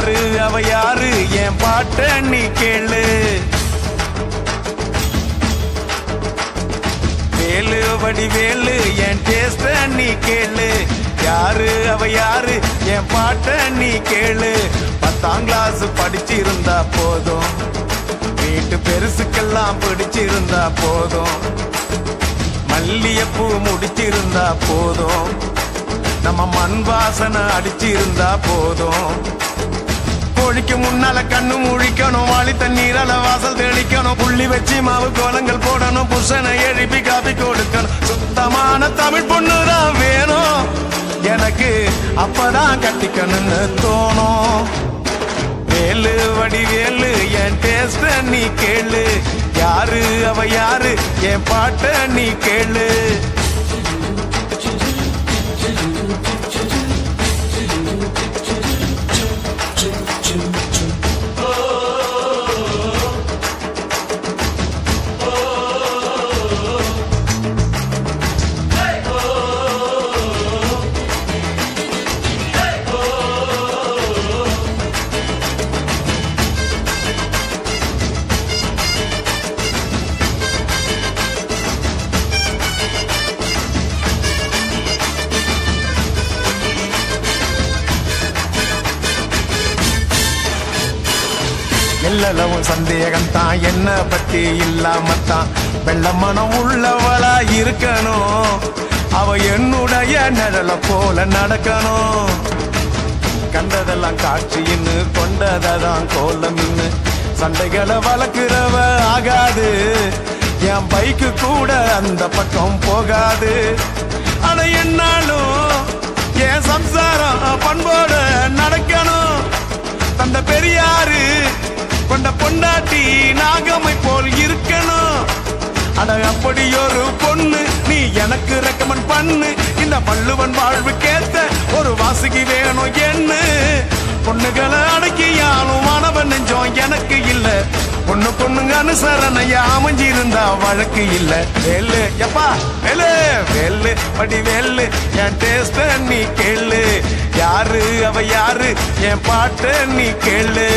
யாரு அவ யாரு என் பாட்ட நீ கேளு வேலு வடி வேலு என் டேஸ்ட நீ கேளு யாரு அவ யாரு என் பாட்ட நீ கேளு பத்தாம் கிளாஸ் படிச்சிருந்தா போதும் வீட்டு பெருசுக்கெல்லாம் பிடிச்சிருந்தா போதும் மல்லியப்பூ முடிச்சிருந்தா போதும் நம்ம மண் வாசனை அடிச்சிருந்தா போதும் கோழிக்கு முன்னால கண்ணு முழிக்கணும் வாளி தண்ணீரால வாசல் தெளிக்கணும் புள்ளி வச்சு மாவு கோலங்கள் போடணும் புருஷனை எழுப்பி காப்பி கொடுக்கணும் சுத்தமான தமிழ் பொண்ணுதான் வேணும் எனக்கு அப்பதான் கட்டிக்கணும்னு தோணும் வேலு வடி வேலு என் டேஸ்ட நீ கேளு யாரு அவ யாரு என் பாட்ட நீ கேளு எல்லளவும் சந்தேகம் தான் என்ன பத்தி இல்லாமத்தான் வெள்ள மனம் உள்ளவளா இருக்கணும் அவ என்னுடைய நிழல போல நடக்கணும் கண்டதெல்லாம் காட்சின்னு கொண்டதான் கோலமின்னு சண்டைகளை வளர்க்கிறவ ஆகாது என் பைக்கு கூட அந்த பக்கம் போகாது ஆனா என்னாலும் என் சம்சாரம் பண்போட நடக்கணும் தந்த பெரியாரு கொண்ட பொண்டாட்டி நாகமை போல் இருக்கணும் அட அப்படி ஒரு பொண்ணு நீ எனக்கு ரெக்கமெண்ட் பண்ணு இந்த பள்ளுவன் வாழ்வுக்கேத்த ஒரு வாசுகி வேணும் என்ன பொண்ணுகளை அடக்கியாலும் மாணவன் நெஞ்சம் எனக்கு இல்ல பொண்ணு பொண்ணுங்க அனுசரணையா அமைஞ்சிருந்தா வழக்கு இல்ல வேலு எப்பா வேலு வேலு படி வேலு என் டேஸ்ட நீ கேளு யாரு அவ யாரு என் பாட்ட நீ கேளு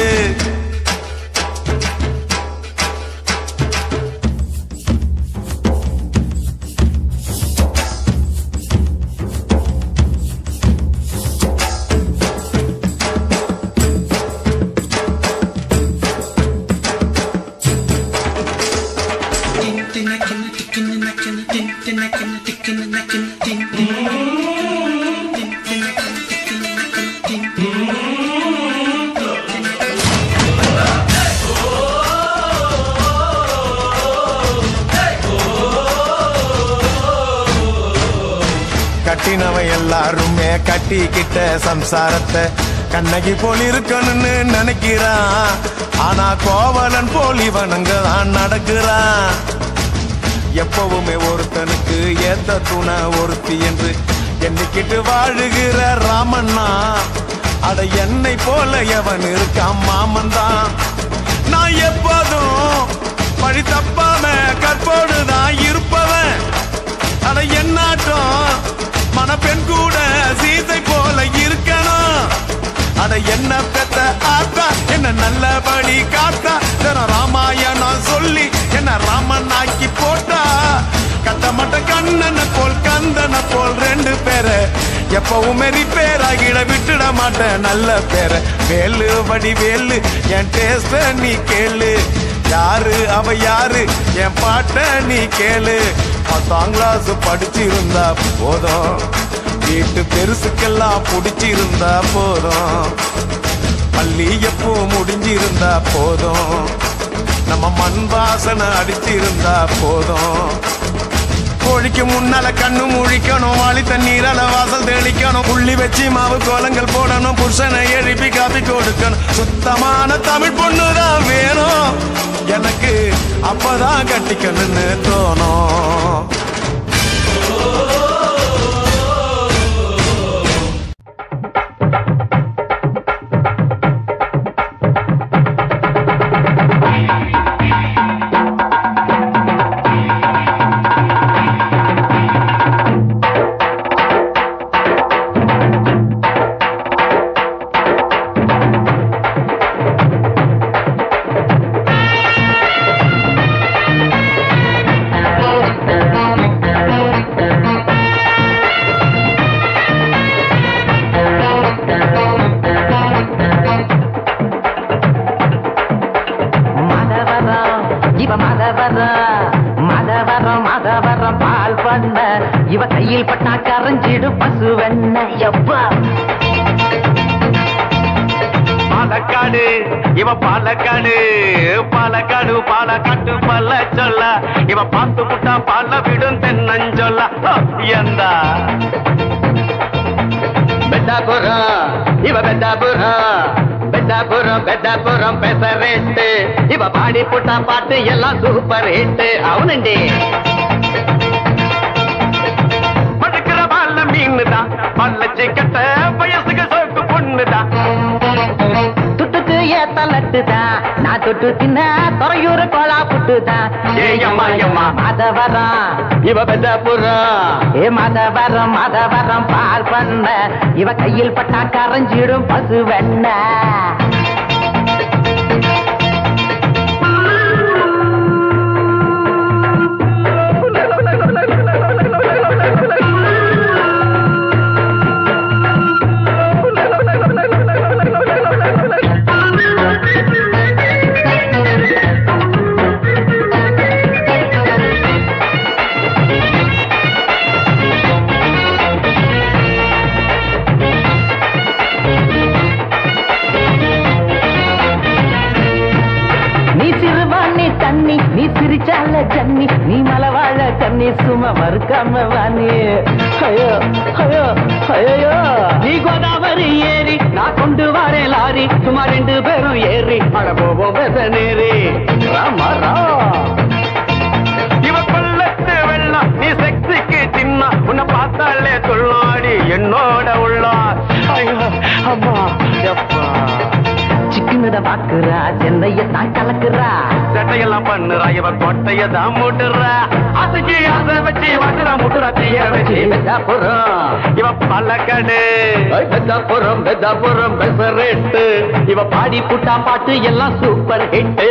கட்டினவன் எல்லாருமே கட்டிக்கிட்ட சம்சாரத்தை கண்ணகி போல் இருக்கணும்னு நினைக்கிறான் ஆனா கோவலன் போல் இவனுங்க தான் நடக்கிறான் எப்பவுமே ஒருத்தனுக்கு ஏத்த துணை ஒருத்தி என்று எண்ணிக்கிட்டு வாழுகிற ராமண்ணா அட என்னை போல எவன் இருக்கான் மாமன் தான் நான் எப்போதும் பழி தப்பாம கற்போடு தான் இருப்பவன் அட என்னாட்டம் மணப்பெண் கூட சீதை போல இருக்கணும் அட என்ன பெத்த ஆத்தா என்ன நல்லபடி காத்தா தினம் ராமாயணம் சொல்லி என்ன ராமன் ஆக்கி போட்டா கத்த மட்ட கண்ணனை போல் கந்தனை போல் ரெண்டு பேரை எப்பவுமே ரிப்பேர் ஆகிட விட்டுட மாட்டேன் நல்ல பேரை வேலு வடி வேலு என் டேஸ்ட நீ கேளு யாரு அவ யாரு என் பாட்ட நீ கேளு பத்தாம் கிளாஸ் படிச்சிருந்தா போதும் வீட்டு பெருசுக்கெல்லாம் பிடிச்சிருந்தா போதும் பள்ளி எப்போ முடிஞ்சிருந்தா போதும் நம்ம மண் வாசனை அடிச்சிருந்தா போதும் கோழிக்கு முன்னால கண்ணு முழிக்கணும் வாளி தண்ணீரால வாசல் தெளிக்கணும் புள்ளி வச்சு மாவு கோலங்கள் போடணும் புருஷனை எழுப்பி காப்பி கொடுக்கணும் சுத்தமான தமிழ் பொண்ணுதான் வேணும் எனக்கு அப்பதான் கட்டிக்கணும்னு தோணும் மதவரம் மதவரம் மதவரம் பால் பண்ண இவ கையில் பட்டா கரைஞ்சிடு பசு வெண்ண எப்பா பாலக்காடு இவ பாலக்காடு பாலக்காடு பாலக்காட்டு பல்ல சொல்ல இவ பார்த்து புட்டா பால விடும் தென்னஞ்சொல்ல எந்த பெத்தாபுரம் இவ பெத்தாபுரம் பெத்தாபுரம் பெத்தாபுரம் பெசரேட்டு இவ பாடி போட்டா பாட்டு எல்லாம் சூப்பர் ஹிட் అవునండి படுக்கிற பால்ல மீனுதான் பல்ல சிக்கட்ட வயசுக்கு சோக்கு பொண்ணுதான் துட்டுக்கு ஏத்த லட்டுதான் நான் தொட்டு தின்ன துறையூர் கோலா புட்டுதான் ஏய் அம்மா, அம்மா. மதவரம் இவ பெத்தாபுரம் ஏ மதவரம் மதவரம் பால் பண்ண இவ கையில் பட்டா கரைஞ்சிடும் பசு வெண்ண நீ சிறுவாணி தண்ணி நீ சிரிச்சால ஜன்னி நீ மலவாழ கண்ணி சும்மா மறுக்காம வாணி ஐயோ ஐயோ ஐயோ நீ கோதாவரி ஏறி நான் கொண்டு வரேன் லாரி சும்மா ரெண்டு பேரும் ஏறி அட போவோம் பெச நேரி ராமா ரா இவ கொல்லத்து வெள்ளம் நீ செக்ஸுக்கு சின்ன உன்னை பார்த்தாலே துள்ளாடி என்னோட உள்ளா ஐயோ அம்மா எப்பா சிக்கனத பாக்குறா சென்னைய தான் கலக்குறா சட்டையெல்லாம் பண்ணுறா இவ கொட்டைய தான் முட்டுறா அதுக்கு ஆசை வச்சு வாட்டுறா முட்டுறா தீய வச்சு பெத்தாபுரம் இவ பல்லக்கடு பெத்தாபுரம் பெத்தாபுரம் பெசரேட்டு இவ பாடி புட்டா பாட்டு எல்லாம் சூப்பர் ஹிட்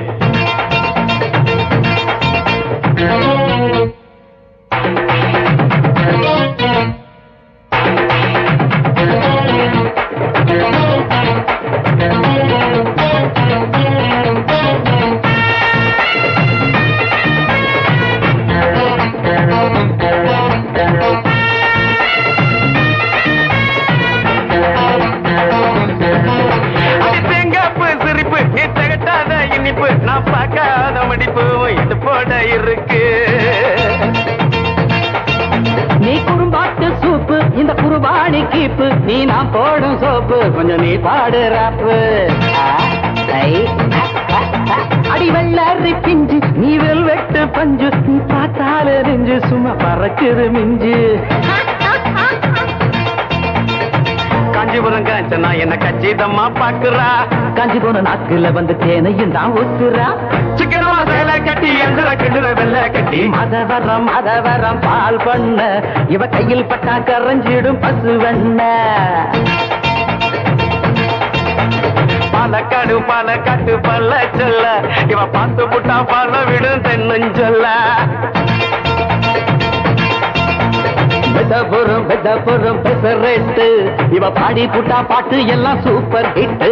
அடி தேங்காப்பு சிரிப்பு நீ தகட்டாத இனிப்பு நான் பார்க்காத மடிப்பு இது போட இருக்கு நீ குறும்பாட்டு சூப்பு இந்த குருபாணி கீப்பு நீ நான் போடும் சோப்பு கொஞ்சம் நீ பாடு ராப்பு அடி வெள்ளாரி பிஞ்சு நீ வெட்டு பஞ்சு நீ பார்த்தாலே நெஞ்சு சும்மா பறக்குது மிஞ்சு காஞ்சிபுரம் காஞ்சனா என்ன கச்சிதமா பாக்குறா காஞ்சி போன நாக்குல வந்து தேனையும் தான் ஊத்துறா சிக்கனமா சேலை கட்டி எந்திர கிண்டுற வெள்ளை கட்டி மதவரம் மதவரம் பால் பண்ண இவ கையில் பட்டா கரைஞ்சிடும் பசு வெண்ண பாலக்காடு பாலக்காட்டு பல்ல சொல்ல இவ பார்த்து புட்டா பால விடும் தென்னஞ்சொல்ல பெதபுரம் பெதபுரம் பெசரேட்டு இவ பாடி புட்டா பாட்டு எல்லாம் சூப்பர் ஹிட்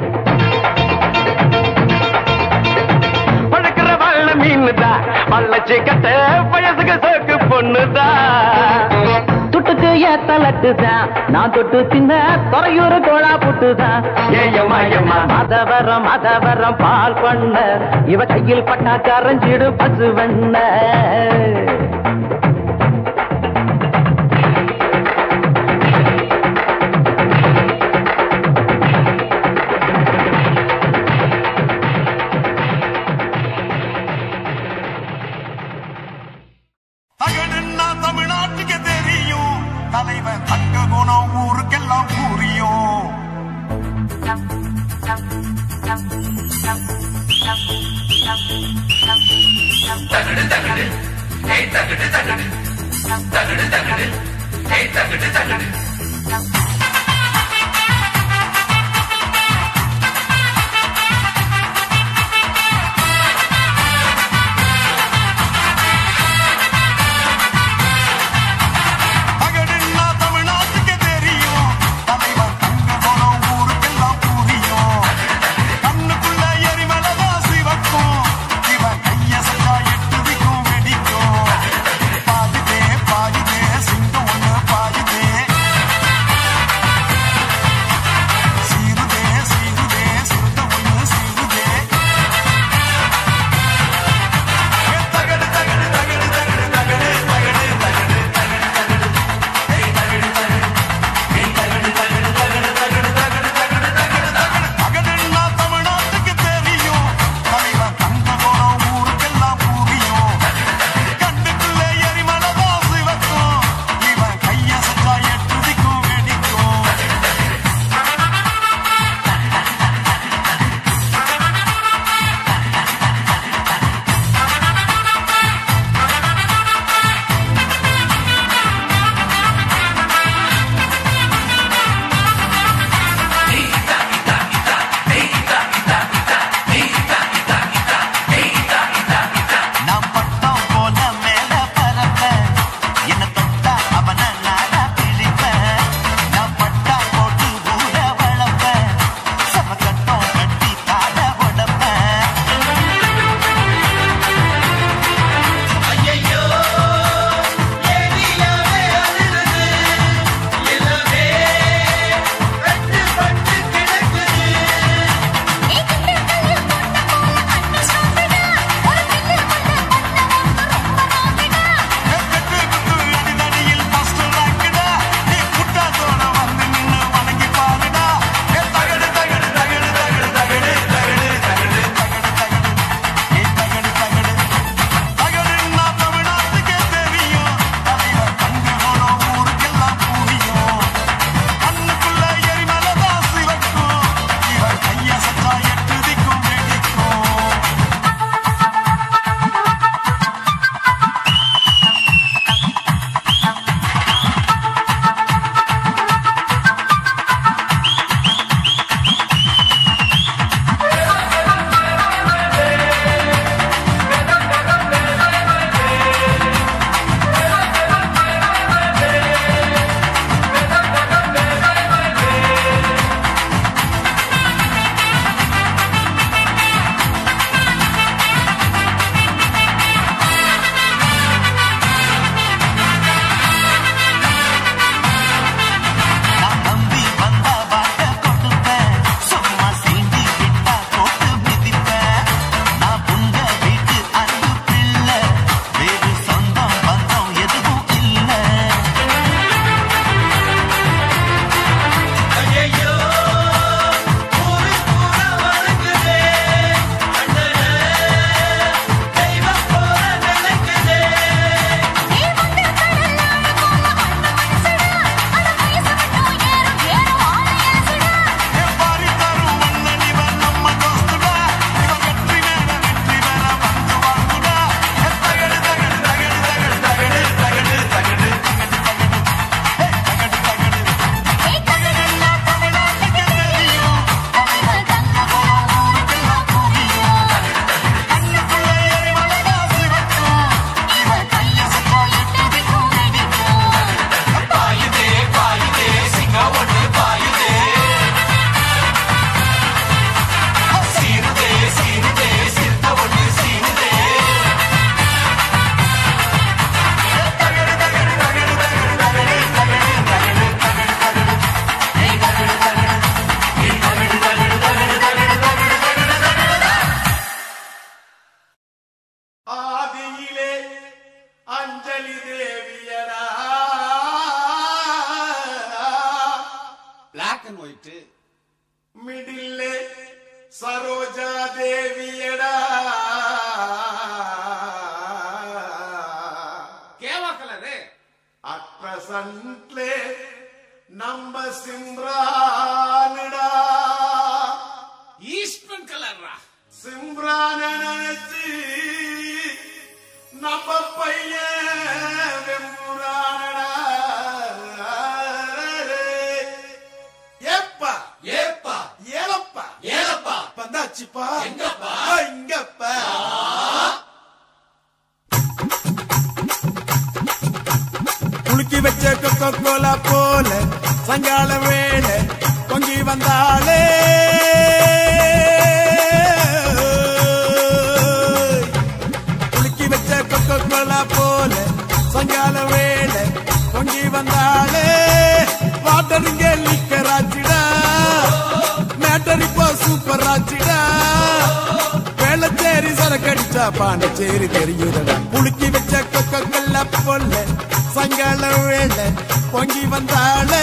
பழுக்கிற வள்ள மீனுதான் வள்ளச்சி கட்ட வயசுக்கு சோக்கு பொண்ணுதான் துட்டுக்கு ஏத்த லட்டுதான் நான் தொட்டு தின்ன துறையூர் கோலா புட்டுதான் ஏயம்மா, ஏம்மா. மதவரம் மதவரம் பால் பண்ண இவ கையில் பட்டா கரைஞ்சிடு பசு வெண்ண தகடுன்னா தமிழ்நாட்டுக்கு தெரியும் தலைவன் தங்க குணம் ஊருக்கெல்லாம் புரியும் தகடுன்னா தமிழ்நாட்டுக்கு தெரியும் தலைவன் தங்க குணம் ஊருக்கெல்லாம் புரியும் கண்ணுக்குள்ள எரிமலதான் சிவக்கும் இவன் கைய சட்டா சரோஜா தேவியடா கேவா கலரு அட் பிரசன்ட்லே நம்ம சிம்ரானுடா ஈஸ்ட்மன் கலர்ரா சிம்ரான நினைச்சு நம்ம பையன் வெம்புரானடா ஏப்பா ஏப்பா ஏலப்பா ஏலப்பா வந்தாச்சுப்பா எங்கப்பா? ஆ, இங்கப்பா குலுக்கி வச்ச கொக்கோ கோலா போல சங்கால வேலை பொங்கி வந்தாளே குலுக்கி வச்ச கொக்கோ கோலா போல சங்கால வேலை பொங்கி வந்தாளே வாட்டருங்க லிக்கராச்சிடா மேட்டர் இப்போ சூப்பர் ஆச்சுடா வேளச்சேரி சரக்கடிச்சா பாண்டச்சேரி தெரியுதடா புளுக்கி வச்ச கொக்க கல்ல பொல்ல சங்கால வேலை பொங்கி வந்தாளே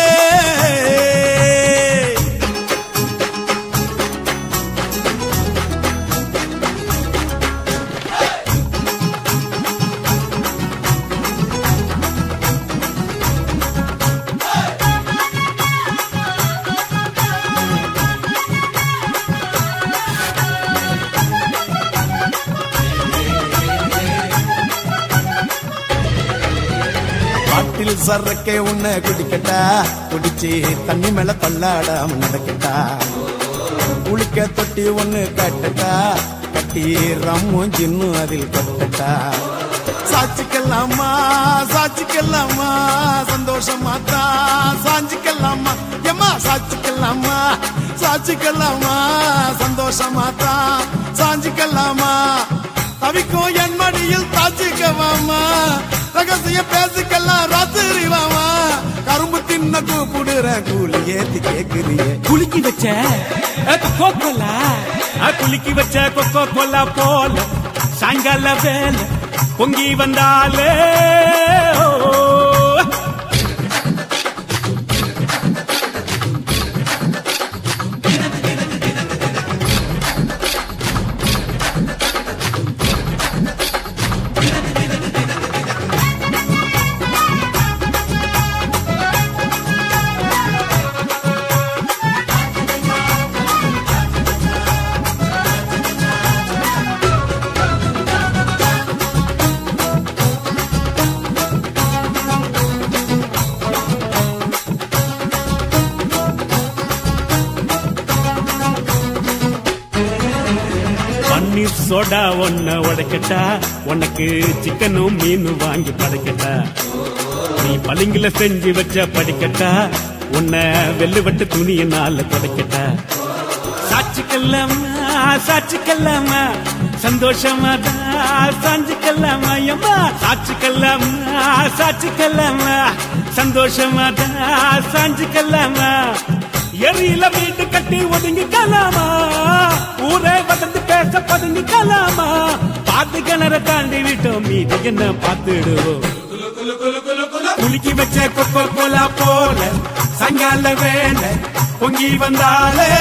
பாட்டில் சரக்கை உன்னை குடிக்கட்டா குடிச்சு தண்ணி மேல தள்ளாடாம நடக்கட்டா குளிக்க தொட்டி ஒண்ணு கட்டட்டா கட்டி ரம்மும் ஜின்னும் அதில் கொட்டட்டா சாட்சிக்கலாமா சாட்சிக்கலாமா சந்தோஷமா தான் சாஞ்சிக்கலாமா எம்மா சாட்சிக்கலாமா சாட்சிக்கலாமா சந்தோஷமா தான் சாஞ்சிக்கலாமா தவிக்கும் என் மடியில் தாச்சிக்கவாமா ரகசியம் பேசிக்கலாம் ராத்திரி வாமா கரும்பு தின்ன கூப்பிடுற கூலி ஏத்தி கேக்குறியே குலுக்கி வச்ச கொக்கோ கோலா குலுக்கி வச்ச கொக்கோ கோலா போல சாயங்கால வேலை பொங்கி வந்தாலே ஓ. பன்னீர் சோடா ஒன்ன உடைக்கட்டா உனக்கு சிக்கனும் மீனும் வாங்கி படைக்கட்டா நீ பளிங்குல செஞ்சு வச்ச படிக்கட்டா உன்னை வெள்ளுவட்டு துணியினால துடைக்கட்டா சாட்சிக்கல்லாமா சாட்சிக்கல்லாமா சந்தோஷமா தான் சாஞ்சிக்கல்லாமா எம்மா சாட்சிக்கல்லாமா சாட்சிக்கல்லாமா சந்தோஷமா தான் சாஞ்சிக்கல்லாமா எரியில வீட்டு கட்டி ஒதுங்கிக்கலாமா ஊரே வளர்ந்து பேச பதுங்கிக்கலாமா பாத்து கிணற தாண்டி விட்டோம் மீது என்ன பார்த்துடுவோம் குலுக்கி வச்ச கொக்கோ கோலா போல சங்கால வேலை பொங்கி வந்தாலே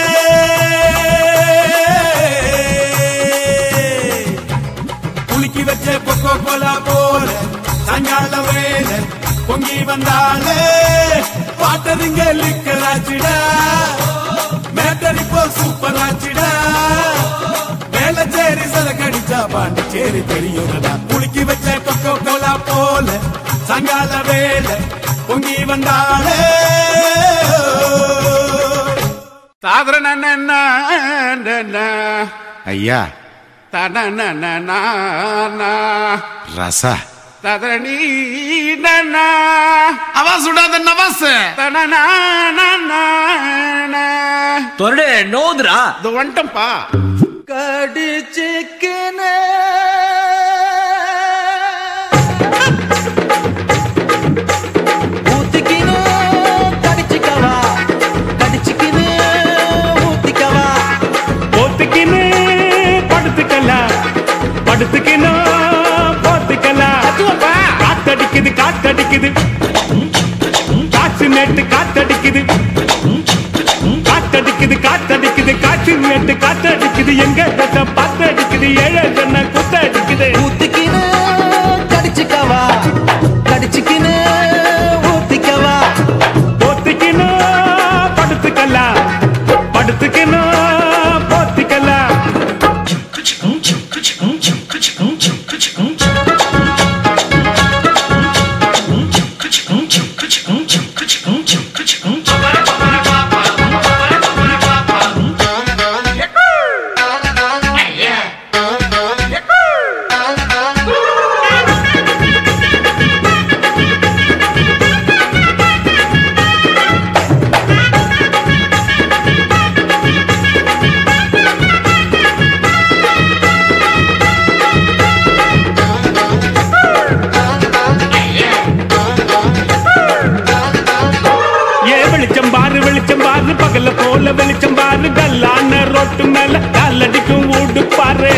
குலுக்கி வச்ச கொக்கோ கோலா போல சங்கால வேலை பொங்கி வந்தாலே வாட்டருங்க லிக்கராச்சிடா மேட்டர் இப்போ சூப்பர் ஆச்சுடா வேளச்சேரி சரக்கடிச்சா பாண்டிச்சேரி தெரியுதடா குலுக்கி வச்ச கொக்கோ கோலா போல சங்கால வேலை பொங்கி வந்தாலே தாதர ஐயா தன ரசா ததரணி அவா சுடாத நவாஸ் தொரடு நோதுரா இது வந்துட்டம்பா கடிச்சிக்கினே ஊத்திக்கினே கடிச்சிக்கவா கடிச்சிக்கினே ஊத்திக்கவா போத்துக்கின்னு படுத்துக்கலாம் படுத்துக்கணும் போத்துக்கலாம் காத்தடிக்குது காத்தடிக்குது காற்று நேட்டு காத்தடிக்குது காத்தடிக்குது காத்தடிக்குது காற்று மேட்டு காத்து அடிக்குது எங்க தட்ட பார்த்து அடிக்குது ஏழை ஜன குத்த அடிக்குது ஊத்திக்கினு கடிச்சுக்கவா கடிச்சுக்கினு ஊத்திக்கவா போத்திக்கணும் படுத்துக்கலாம் படுத்துக்கணும் போத்திக்கலாம் ஏ வெளிச்சம் பாரு வெளிச்சம் பாரு பகல போல வெளிச்சம் பாரு கல்லான ரோட்டு மேல காலடிக்கும் ஊடு பாரு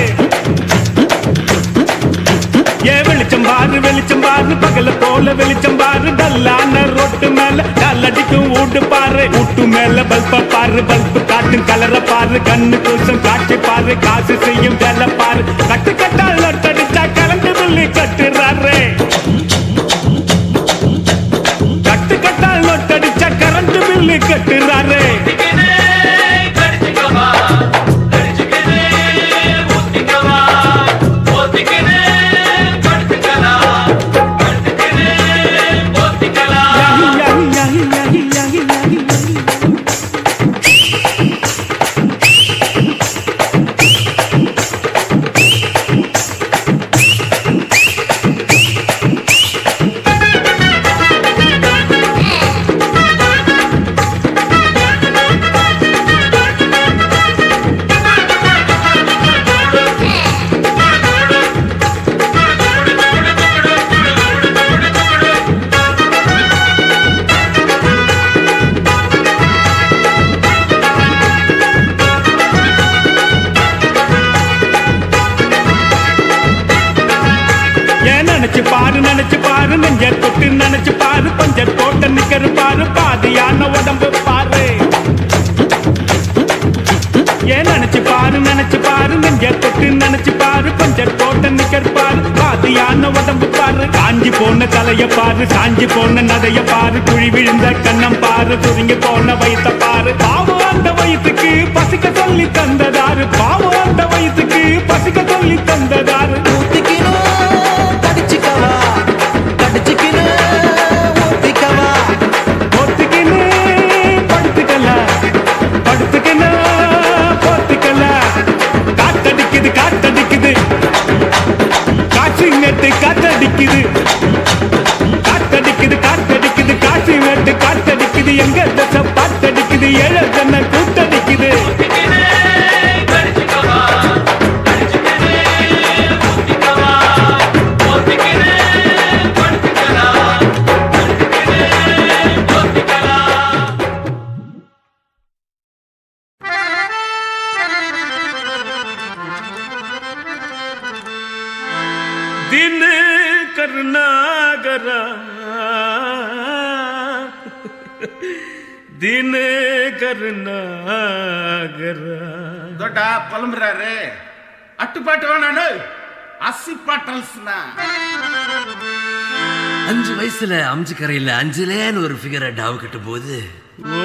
ஏ வெளிச்சம் பாரு வெளிச்சம் பாரு பகல போல வெளிச்சம் பாரு கல்லான ரோட்டு மேல காலடிக்கும் ஊடு பாரு ஊட்டு மேல பல்ப பாரு பல்பு காட்டும் கலர பாரு கண்ணு கூசம் காட்சி பாரு காசு செய்யும் வேலை பாரு கட்டு கட்டால் நட்டடிச்சா கலந்து சொல்லி கட்டுறாரு கட்டு கட்டால் நோட்டடிச்சா கரண்ட் பில்லு கட்டுறாரு யாஹி, யாஹி, யாஹி, யாஹி, யாஹி, யாஹி, யாஹி. ஏன் நினைச்சு பாரு நினைச்சு பாரு நெஞ்சர் தொட்டு நினைச்சு பாரு பஞ்சர் போட்ட நிக்கரு பாரு பாதியான உடம்பு பாரு ஏன் நினைச்சு பாரு நினைச்சு பாரு நெஞ்சர் தொட்டு நினைச்சு பாரு பஞ்சர் போட்ட நிக்கர் பாரு பாதியான உடம்பு பாரு காஞ்சி போன தலைய பாரு சாஞ்சி போன நதைய பாரு குழி விழுந்த கண்ணம் பாரு சுருங்கி போன வயித்த பாரு பாவம் அந்த வயிற்றுக்கு பசிக்க சொல்லி தந்ததாரு பாவம் அந்த வயிற்றுக்கு பசிக்க சொல்லி தந்ததாரு ஊத்திக்கினு கடிச்சுக்கவா கடிச்சுக்கினு ஊத்திக்கவா போத்துக்கின்னு படுத்துக்கலாம் படுத்துக்கின்னு போத்துக்கலாம் காத்தடிக்குது காத்தடிக்குது காசு நெட்டு காத்தடிக்குது காத்தடிக்குது காத்தடிக்குது காசு நெட்டு காத்தடிக்குது எங்க தசை பாத்தடிக்குது ஏழ ஜன கூத்தடிக்குது दिन கருணாகரா தின கருணாகரா தோட்டா புலம்புறாரு அட்டுப்பாட்டு வேணானு அசி பாட்டல்ஸ்னா அஞ்சு வயசுல அம்ஜி கரையில அஞ்சுலேன்னு ஒரு ஃபிகரை டாவு கட்டும் போது ஓ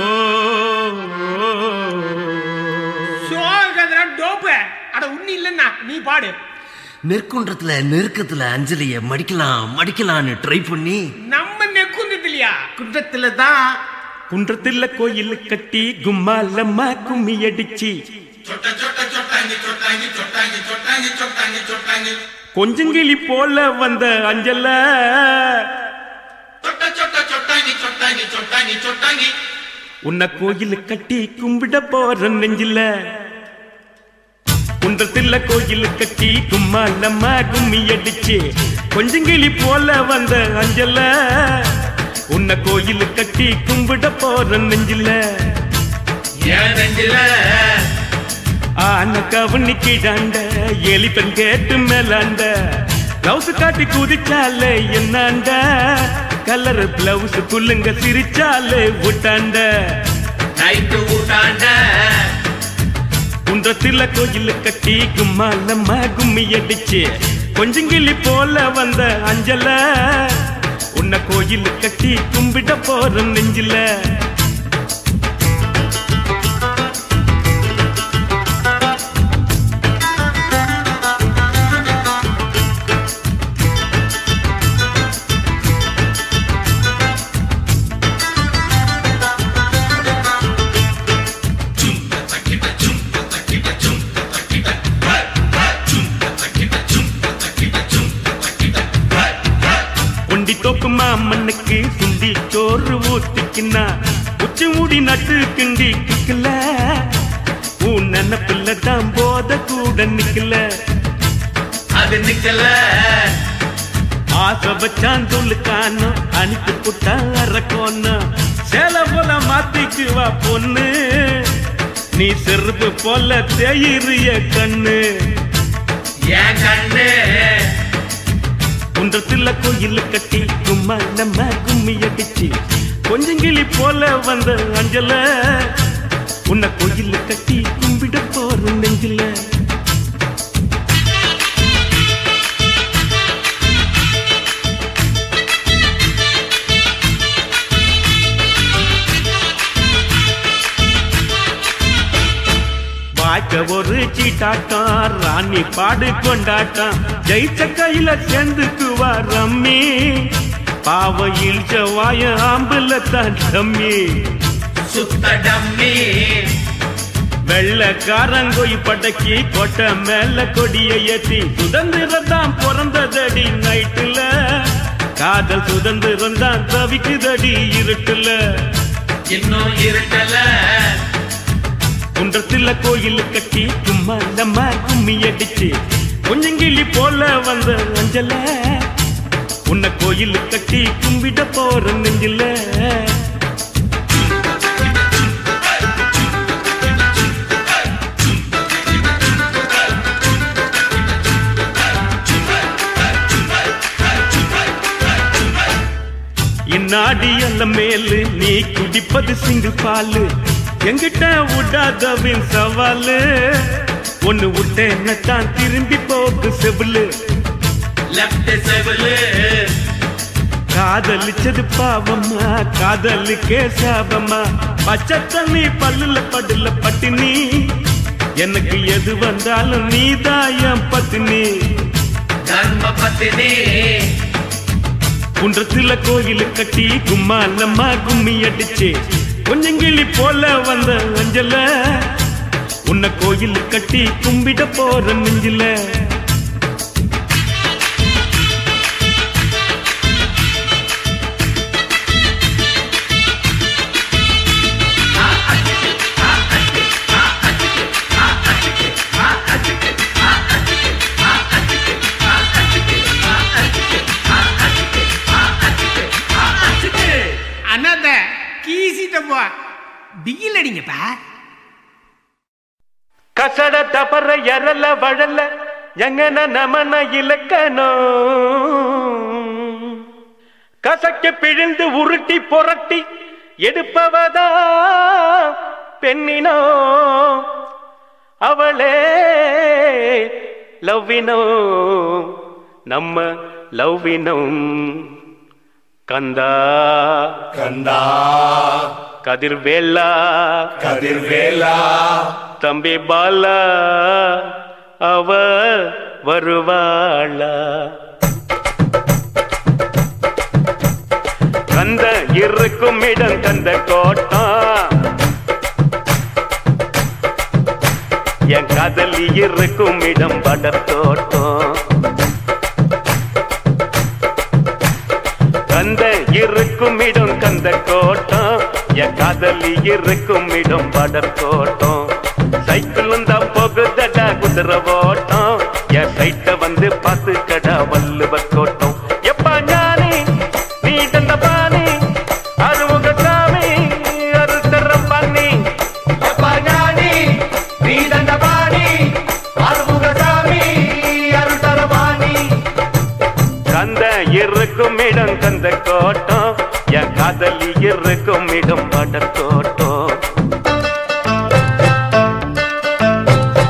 சோகதுரா டோப்பு அட உண்ணி இல்லைன்னா நீ பாடு நெற்குன்றத்துல நெருக்கத்துல அஞ்சலிய மடிக்கலாம் மடிக்கலான்னு ட்ரை பண்ணி நம்ம நெக்குந்தது இல்லையா குன்றத்துல தான் குன்றத்துல கோயில் கட்டி கும்மாலம்மா கும்மி அடிச்சு கொஞ்சங்கிளி போல வந்த அஞ்சல உன்னை கோயில் கட்டி கும்பிட போற நெஞ்சில குன்றத்துல கோயில் கட்டி கும்மாலம்மா கும்மி அடிச்சு கொஞ்சங்கிளி போல வந்த அஞ்சல உன்னை கோயில் கட்டி கும்பிட போற நெஞ்சில ஆன கவனி கிடாண்ட எலி பெண் கேட்டு மேலாண்ட பிளவுஸ் காட்டி குதிச்சாலே என்னாண்ட கலர் பிளவுஸ் குள்ளுங்க சிரிச்சாலே விட்டாண்ட நைட்டு ஊட்டாண்ட குன்ற குன்றத்துல கோயில் கட்டி கும்மாலம்மா கும்மி அடிச்சு கொஞ்சங்கிளி போல வந்த அஞ்சல உன்னை கோயில் கட்டி கும்பிட போற நெஞ்சில ஒண்டி தோப்பு மாமண்ணுக்கு சுண்டி சோறு ஊத்திக்கின்னா உச்சி மூடி நட்டு கிண்டி கிக்கல உன் நினப்பில்ல தான் போத கூட நிக்கல அது நிக்கல ஆசை வச்சான் துளுக்கானோ அனுப்பி புட்டா அரக்கோன்னு சேல போல மாத்திக்குவா பொண்ணு நீ செருப்பு போல தேயிறிய கண்ணு என் கண்ணு குன்றத்துல கோயில் கட்டி கும்மா நம்ம கும்மி அடிச்சு கொஞ்சங்கிளி போல வந்த அஞ்சல உன்னை கோயில் கட்டி கும்பிட போற நெஞ்சில வாய்க்க ஒரு சீட்டாட்டம் ராணி பாடு கொண்டாட்டம் ஜெயிச்ச கையில சேர்ந்துக்குவா ரம்மி பாவ இழிச்ச வாய ஆம்புல தான் ரம்மி சுத்த டம்மி வெள்ளக்காரங்கோய் படக்கி கொட்ட மேல கொடிய ஏத்தி சுதந்திரம் தான் பிறந்ததடி நைட்டுல காதல் சுதந்திரம் தான் தவிக்குதடி இருட்டுல இன்னும் இருட்டல குன்றத்துல கோயில் கட்டி சும்மா நம்ம கும்மி அடிச்சு கொஞ்சங்கிளி போல வந்த அஞ்சல உன்னை கோயில் கட்டி கும்பிட போற நெஞ்சில இந்நாடி அல்ல மேலு நீ குடிப்பது சிங்கிள் பாலு எங்கிட்ட விடாதவின் சவாலு ஒண்ணு விட்டேன்னு தான் திரும்பி போக்கு செவிலு லெப்ட் செவலு காதலிச்சது பாவம்மா காதலுக்கே சாபம்மா பச்சை தண்ணி பல்லுல படுல பட்டினி எனக்கு எது வந்தாலும் நீதாயம் பத்தினி தர்ம பத்தினி குன்றத்துல கோயில் கட்டி கும்மாலம்மா கும்மி அடிச்சு கொஞ்சங்கிளி போல வந்த அஞ்சல உன்னை கோயில் கட்டி கும்பிட போற நெஞ்சில அண்ணாத்த கீசிட்டப்பா பிகில் அடிங்கப்பா கசட தபர எரல வழல எங்கன நமன இலக்கணோ கசக்க பிழிந்து உருட்டி புரட்டி எடுப்பவதா பெண்ணினோ அவளே லவ்வினோ நம்ம லவ்வினோம் கந்தா கந்தா கதிர்வேலா கதிர்வேலா தம்பி பாலா அவ வருவாளா கந்த இருக்கும் இடம் கந்த கோட்டம் என் காதலி இருக்கும் இடம் படத்தோட்டம் கந்த இருக்கும் இடம் கந்த கோட்டம் என் காதலி இருக்கும் இடம் படத்தோட்டம் சைக்கிள் வந்தா போகுதடா குதிரை ஓட்டம் என் சைட்ட வந்து பார்த்து கடா வல்லுவ கோட்டம் எப்பா ஞானி நீ தந்த பாணி அருமுக சாமி அருத்தரம் பண்ணி எப்பா ஞானி நீ தந்த பாணி அருமுக சாமி அருத்தரம் பண்ணி கந்த இருக்கும் இடம் கந்த கோட்டம் என் காதலி இருக்கும் இடம் படத்தோட்டம்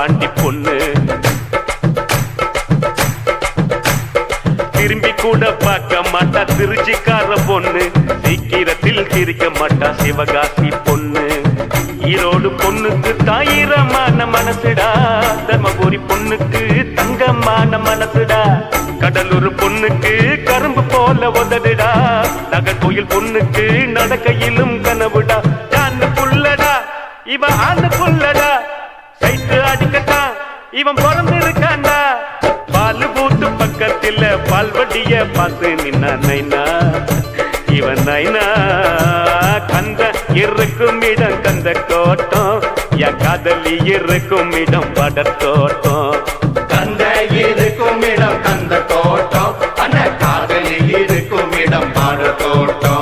பாண்டி பொண்ணு திரும்பி கூட பார்க்க மாட்டா திருச்சிக்கார பொண்ணு சீக்கிரத்தில் சிரிக்க மாட்டா சிவகாசி பொண்ணு ஈரோடு பொண்ணுக்கு தாயிரமான மனசுடா தர்மபுரி பொண்ணுக்கு தங்கமான மனசுடா கடலூர் பொண்ணுக்கு கரும்பு போல உதடுடா நகர்கோயில் பொண்ணுக்கு நடக்கையிலும் கனவுடா ஜான்னு புள்ளடா இவன் ஆண்டு புள்ளடா சைட்டு அடிக்கட்டான் இவன் பிறந்திருக்காண்டா பால் பூத்து பக்கத்துல பால்வடிய பார்த்து நின்னா நைனா இவன் நைனா கந்த இருக்கும் இடம் கந்த கோட்டம் என் காதலி இருக்கும் இடம் படத்தோட்டம் கந்த இருக்கும் இடம் கந்த கோட்டம் அண்ண காதலி இருக்கும் இடம் பாட தோட்டம்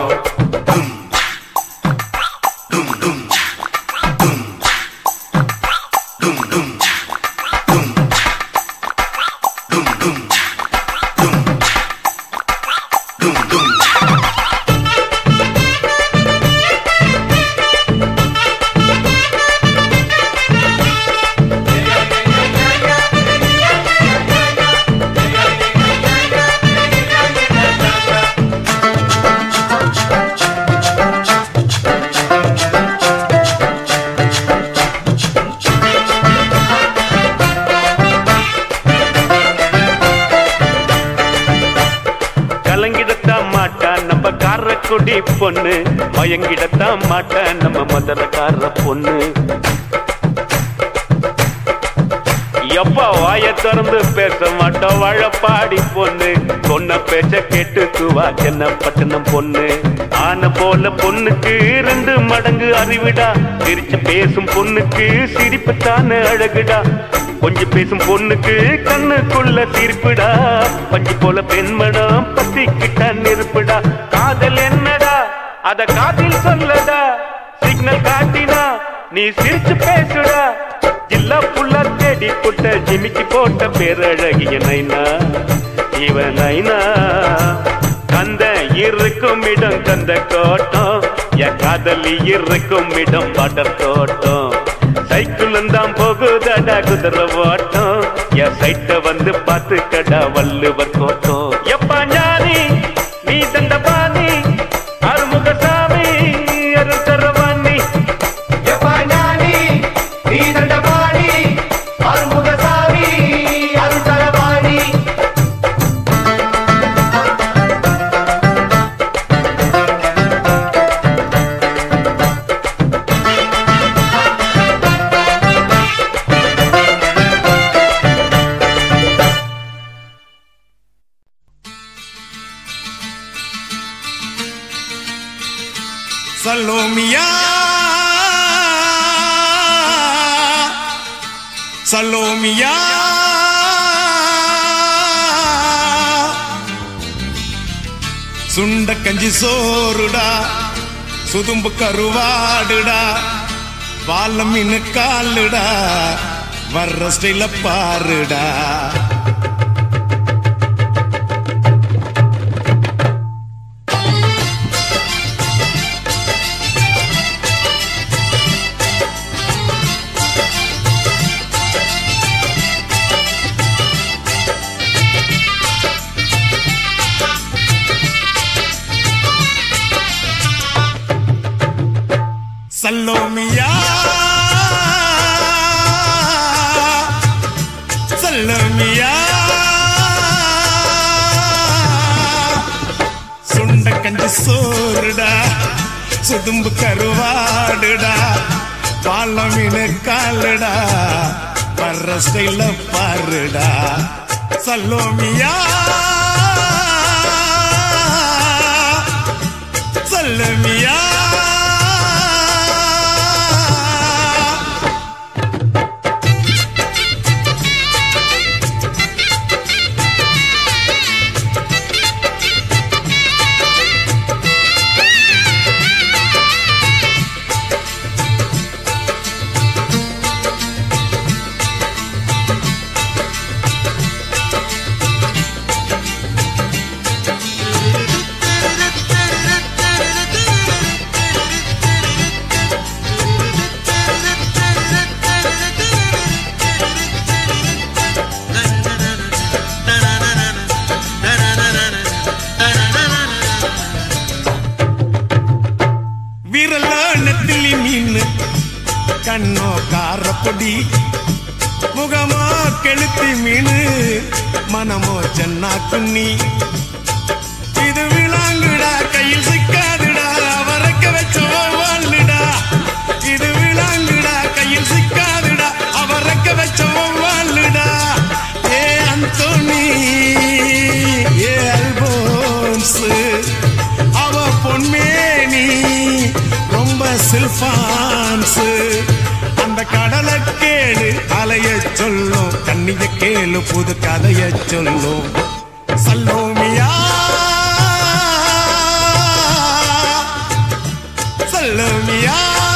கலங்கிடத்தான் மாட்டா நம்ம காரக்குடி பொண்ணு மயங்கிடத்தான் மாட்டா நம்ம மதுரக்கார பொண்ணு எப்பா வாய திறந்து பேச மாட்டோம் வாழப்பாடி பொண்ணு சொன்ன பேச்ச கேட்டுக்குவா என்ன பட்டணம் பொண்ணு ஆன போல பொண்ணுக்கு ரெண்டு மடங்கு அறிவிடா சிரிச்சு பேசும் பொண்ணுக்கு சிரிப்பு தானே அழகுடா கொஞ்சம் பேசும் பொண்ணுக்கு கண்ணுக்குள்ள தீர்ப்புடா பஞ்சு போல பெண்மடம் பத்திக்கிட்ட நெருப்புடா காதல் என்னடா அத காதில் சொல்லடா சிக்னல் காட்டினா நீ சிரிச்சு பேசுடா ஜில்லா புல்லா தேடி புட்ட ஜிமிக்கி போட்ட பேரழகிய நைனா இவன் நைனா கந்த இருக்கும் இடம் கந்த கோட்டம் என் காதலி இருக்கும் இடம் படர் தோட்டம் சைக்கிளும் தான் போகுதடா குதிரை ஓட்டம் என் சைட்ட வந்து பார்த்து கடா வள்ளுவர் கோட்டம் எப்பா ஞானி நீ தண்டபாணி அருமுகசாமி அருள் தரவாணி எப்பா ஞானி நீ தண்டபாணி அருமுகசாமி அருள்தரபாணி சலோமியா சலோமியா சுண்ட கஞ்சி சோறுடா சுதும்பு கருவாடுடா பால மீன் காலுடா வர்ற ஸ்டைல பாருடா சல்லோமியா சல்லோமியா சுண்ட கஞ்சி சோறுடா சுதும்பு கருவாடுடா பால மீன் காலுடா வர்ற ஸ்டைல பாருடா சல்லோமியா சல்லமியா பொடி முகமோ கெளுத்தி மீனு மனமோ சென்னா குன்னி இது விளாங்குடா கையில் சிக்காதுடா அவரக்க வச்ச வாழ்டா இது விளாங்குடா கையில் சிக்காதுடா அவரக்க வச்ச வாழ்டா ஏ அந்தோனி ஏ அல்போன்ஸ் அவ பொன்மேனி ரொம்ப சில்பான்ஸ் அந்த கடலை கேளு அலைய சொல்லும் கண்ணிய கேளு புது கதைய சொல்லும் சல்லோமியா சல்லோமியா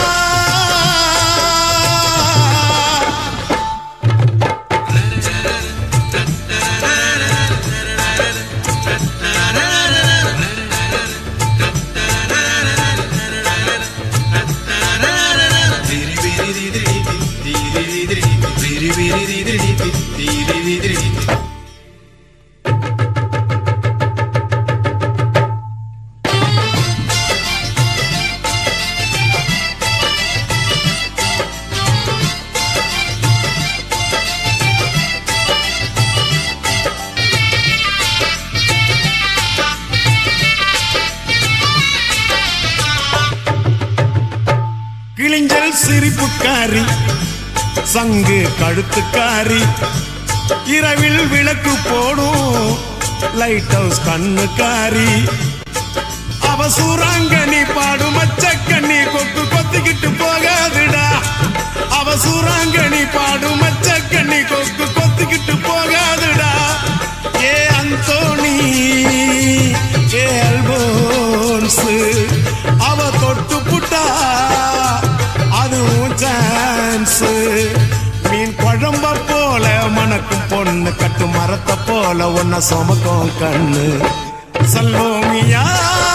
கிழிஞ்சல் சிரிப்புக்காரி சங்கு கழுத்துக்காரி இரவில் விளக்கு போடும் லைட் ஹவுஸ் கண்ணுக்காரி அவ சூறாங்கண்ணி பாடு மச்சக்கண்ணி கொக்கு கொத்திக்கிட்டு போகாதுடா அவ சூறாங்கண்ணி பாடு மச்சக்கண்ணி கொக்கு கொத்திக்கிட்டு போகாதுடா ஏ அந்தோணி ஏ அல்போன்ஸ் அவ தொட்டு புட்டா அதுவும் சான்ஸ் மீன் குழம்ப போல மணக்கும் பொண்ணு கட்டு மரத்தை போல ஒன்ன சுமக்கும் கண்ணு சல்லோமியா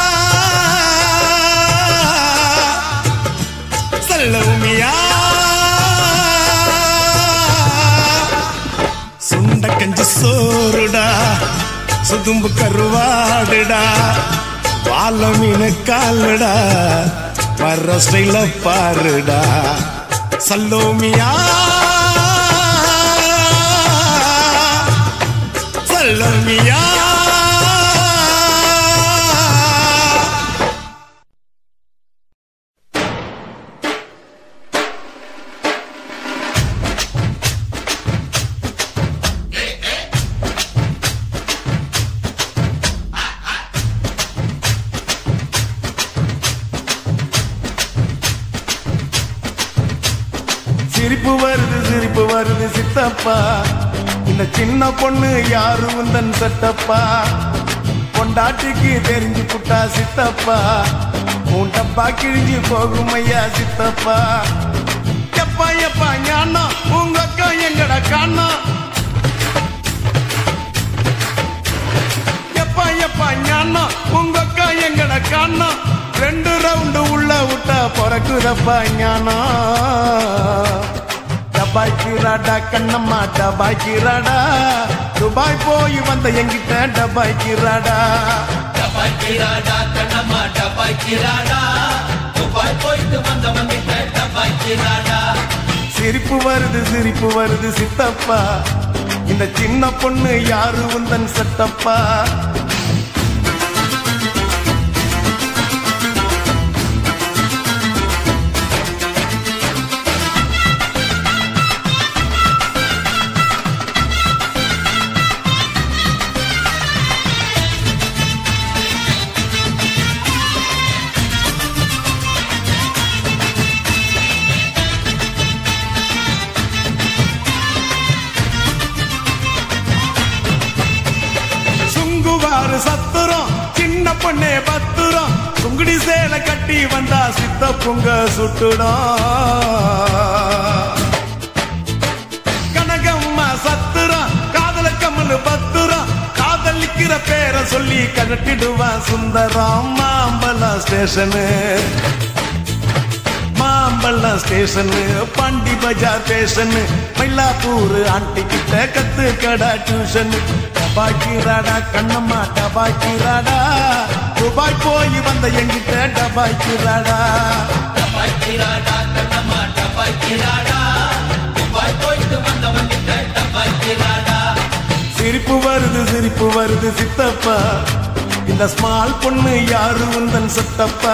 சல்லோமியா சுண்ட கஞ்சி சோறுடா சுதும்பு கருவாடுடா வாழ மீன் காலுடா வர்ற ஸ்டைல பாருடா சல்லோமியா சல்லோமியா சிரிப்பு வருது சிரிப்பு வருது சித்தப்பா இந்த சின்ன பொண்ணு யாரு உந்தன் சட்டப்பா பொண்டாட்டிக்கு தெரிஞ்சு புட்டா சித்தப்பா உன் டப்பா கிழிஞ்சு போகும் ஐயா சித்தப்பா எப்பா எப்பா ஞானா உங்க அக்கா எங்கட காணா எப்பா எப்பா ஞானா உங்க அக்கா எங்கட காணா ரெண்டு ரவுண்டு உள்ள விட்டா பிறக்குதப்பா ஞானா டபாய்க்கிறாடா கண்ணம்மா டபாய்க்கிறாடா துபாய் போய் வந்த எங்கிட்ட டபாய்க்கிறாடா டபாய்க்கிறாடா கண்ணம்மா டபாய்க்கிறாடா துபாய் போயிட்டு வந்தவன் கிட்ட டபாய்க்கிறாடா சிரிப்பு வருது சிரிப்பு வருது சித்தப்பா இந்த சின்ன பொண்ணு யாரு உந்தன் சட்டப்பா சுங்குவாரு சத்துரம் சின்ன பொண்ணே பத்துரம் சுங்குடி சேலை கட்டி வந்தா சித்த பொங்க சுட்டுடும் கனகம்மா சத்துரம் காதல கம்மல் பத்துரம் காதலிக்கிற பேரை சொல்லி கழட்டிடுவான் சுந்தரம் மாம்பலம் ஸ்டேஷனு மாம்பழம் station Pondy Bazaar station Mylapore aunty கிட்ட கத்து கடா டியூஷன் டபாய்க்கிறாடா கண்ணம்மா டபாய்க்கிறாடா துபாய் போய் வந்த எங்கிட்ட டபாய்க்கிறாடா டபாய்க்கிறாடா கண்ணம்மா டபாய்க்கிறாடா சிரிப்பு வருது சிரிப்பு வருது சித்தப்பா இந்த ஸ்மால் பொண்ணு யாரு உந்தன் சித்தப்பா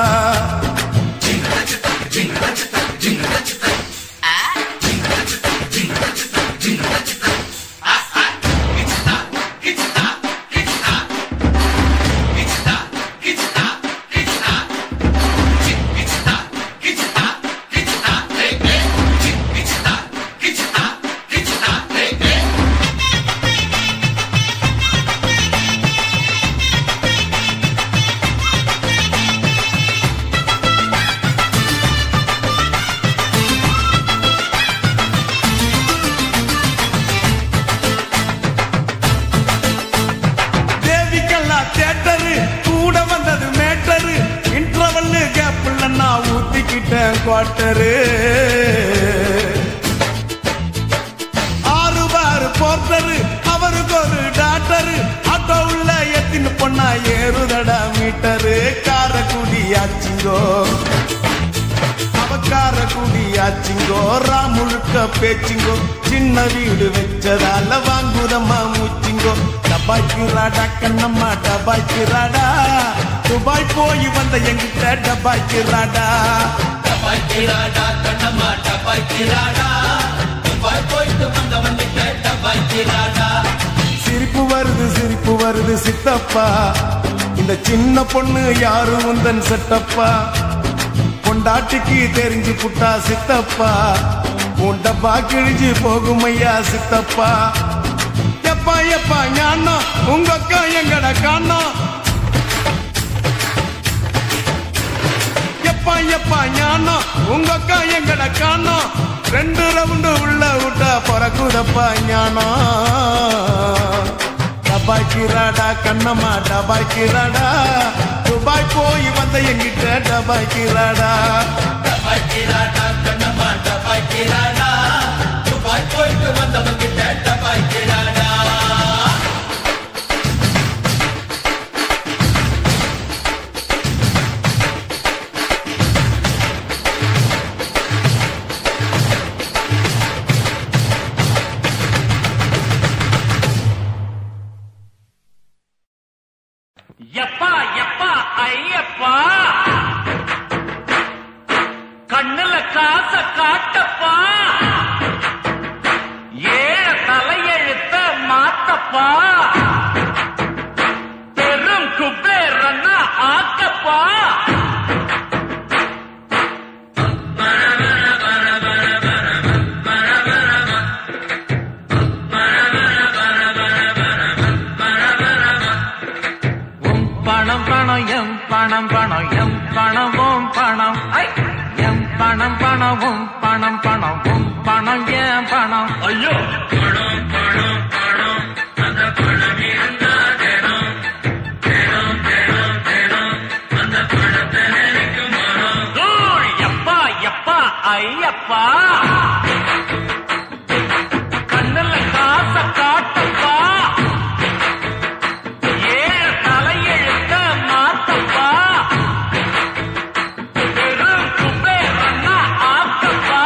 தேவிக்கெல்லாம் தேட்டரு கூட வந்தது மேட்டரு இன்டர்வல் கேப்ல நான் ஊத்திக்கிட்டேன் குவார்டரு ஆறு பாரு போர்ட்டரு அவருக்கு ஒரு டாக்டரு ஆட்டோ உள்ள எத்தின்னு பொண்ணா ஏறுதடா மீட்டரு காரக்குடி ஆச்சிங்கோ அவக்கார குடியாச்சிங்கோ முழுக்க பேச்சிங்கோ சின்ன வீடு வச்சதால வாங்குதம்மா மூச்சிங்கோ டபாய்க்குறாடா கண்ணம்மா டபாய்க்குறாடா துபாய் போய் வந்த எங்கிட்ட டபாய்க்குறாடா டபாய்க்கிறாடா கண்ணம்மா டபாய்க்கிறாடா துபாய் போயிட்டு வந்தவன் கிட்ட டபாய்க்கிறாடா சிரிப்பு வருது சிரிப்பு வருது சித்தப்பா இந்த சின்ன பொண்ணு யாரு உந்தன் செட்டப்பா பொண்டாட்டிக்கு தெரிஞ்சு புட்டா சித்தப்பா உன் டப்பா கிழிஞ்சு போகும் ஐயா சித்தப்பா எப்பா எப்பா ஞானம் உங்க அக்கா எங்கட காணோம் எப்பா எப்பா ஞானம் உங்க அக்கா எங்கட காணோம் ரெண்டு ரவுண்டு உள்ள விட்டா பிறக்குதப்பா ஞானம் டபாய்க்கிறாடா கண்ணம்மா டபாய்க்கிறாடா துபாய் போய் வந்த எங்கிட்ட டபாய்க்கிறாடா டபாய்க்கிறாடா கண்ணம்மா டபாய்க்கிறாடா துபாய் போயிட்டு வந்தவன் கிட்ட டபாய்க்கிறாடா எப்பா எப்பா ஐயப்பா கண்ணுல காச காட்டப்பா ஏழ தலையெழுத்த மாத்தப்பா பெரும் குபேரன்னா ஆக்கப்பா உம் பணம் பணம் எம் பணம் பணம் எம் பணம் உம் பணம் ஐ! எம் பணம் பணம் உம் பணம் பணம் உம் பணம் என் பணம் ஐயோ தூள் எப்பா எப்பா ஐயப்பா கண்ணுல காச காட்டப்பா ஏழு தலையெழுத்த மாத்தப்பா பெரும் குபேரன்னா ஆக்கப்பா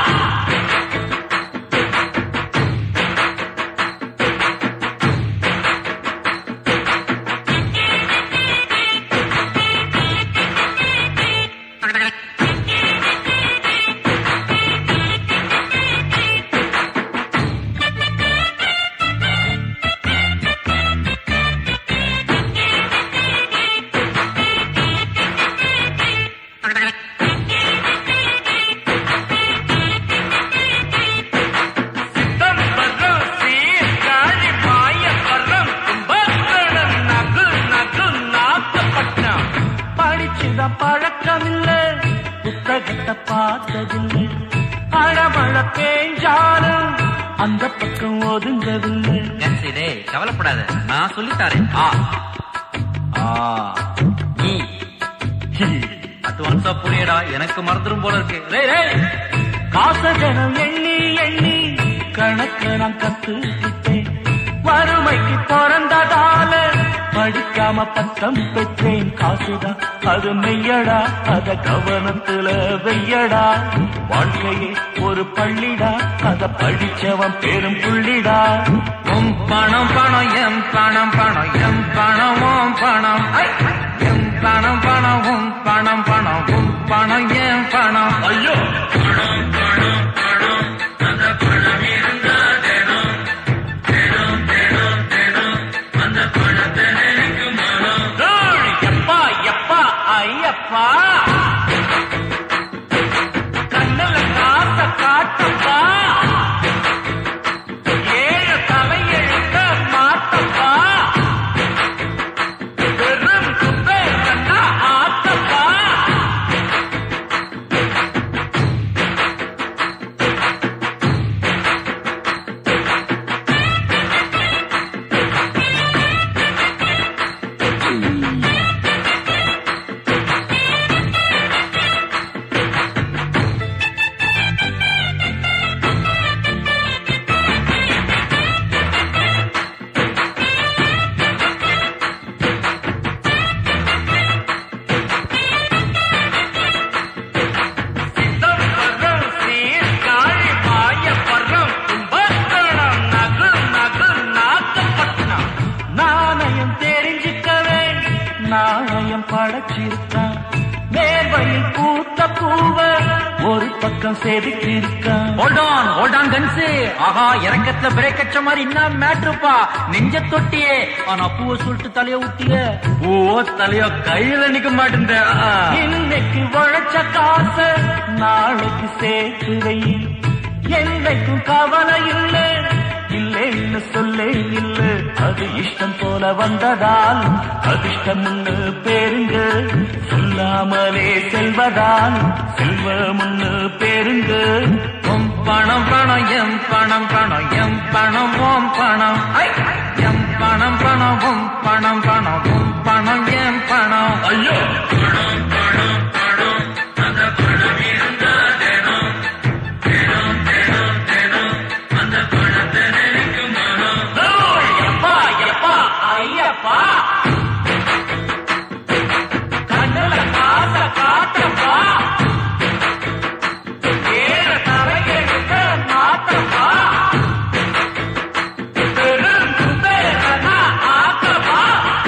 சித்தம் வரும் சீர்காழி மாயவரம் கும்பகோணம் நகு நகு நாகப்பட்டினம் படிச்சுத பழக்கமில்லை புத்தகத்தை பார்த்ததில்லை அழமழ பேஞ்சாலும் அந்த பக்கம் ஒதுங்கவில்லை டே கவலைப்படாத நான் சொல்லித்தாரேன் ஆ ஆ நீ அட்வான்ஸா புரியடா எனக்கு மறந்துடும் போல இருக்கு ரேய் ரேய் காசகனம் எண்ணி எண்ணி கணக்கு நான் கத்துக்கிட்டேன் வறுமைக்கு பிறந்ததால படிக்காம பட்டம் பெற்றேன் காசுதான் அது மெய்யடா அத கவனத்துல வெய்யடா வாழ்க்கையே ஒரு பள்ளிடா அத படிச்சவன் பெரும் புள்ளிடா உம் பணம் பணம் எம் பணம் பணம் எம் பணம் உம் பணம் ஐ! எம் பணம் பணம் உம் பணம் பணம் உம் பணம் எம் பணம் ஐயோ எப்பா எப்பா ஐயப்பா கண்ணுல காத்த காட்டப்பா ஏழு தலையெழுத்த மாத்தப்பா வெறும் குப்பை கண்ணா ஆத்தப்பா சித்தம் வர்றம் சீர் காழி மாய பர்றம் கும்பகோணம் நகு நகு நாகப்பட்டினம் நாணயம் தெரிஞ்சுக்கவே நாணயம் படைச்சிருக்கான் மேல்வையில் பூத்த பூவ ஒரு பக்கம் செதுக்கியிருக்கான் ஹோல்ட் ஆன் ஹோல்ட் ஆன் கன்ஸு ஆஹா இறக்கத்துல பிரேக் அடிச்ச மாதிரி என்ன மேட்ருப்பா நெஞ்ச தொட்டியே ஆனா பூவை சொல்லிட்டு தலைய ஊட்டிய பூவோ தலையோ கையில நிக்க மாட்டேன் இன்னைக்கு உழைச்ச காசு நாளைக்கு சேர்த்து வை என்னைக்கும் கவலை இல்லை இல்லைன்னு சொல்லே இல்ல அது இஷ்டம் போல வந்ததால் அதிர்ஷ்டம்னு பேருங்க சொல்லாமலே செல்வதால் செல்வம்னு பேருங்க உம் பணம் பணம் எம் பணம் பணம் எம் பணம் ஓம் பணம் ஐ! எம் பணம் பணம் உம் பணம் பணம் உம் பணம் எம் பணம் ஐயோ எப்பா எப்பா ஐயப்பா கண்ணுல காச காட்டப்பா ஏழு தலையெழுத்த மாத்தப்பா பெரும் குபேரனா ஆக்கப்பா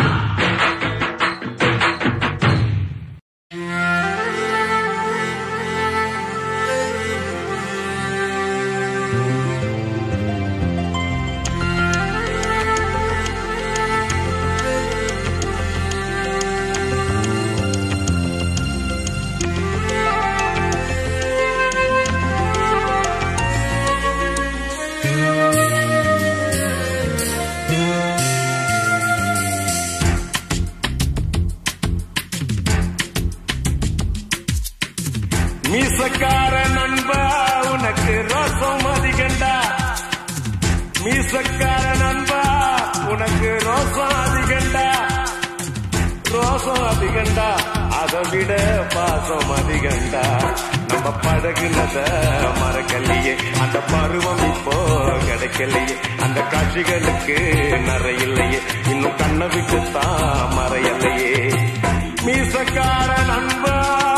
மீசக்கார நண்பா உனக்கு ரோசம் அதிகண்டா மீசக்கார நண்பா உனக்கு ரோசம் அதிகண்டா ரோசம் அதிகண்டா அதை விட பாசம் அதிகண்டா நம்ம பழகுனத மறக்கலையே அந்த பருவம் இப்போ கிடைக்கலையே அந்த காட்சிகளுக்கு நிறையில்லையே இன்னும் கண்ணை விட்டு தான் மறையலையே மீசக்கார நண்பா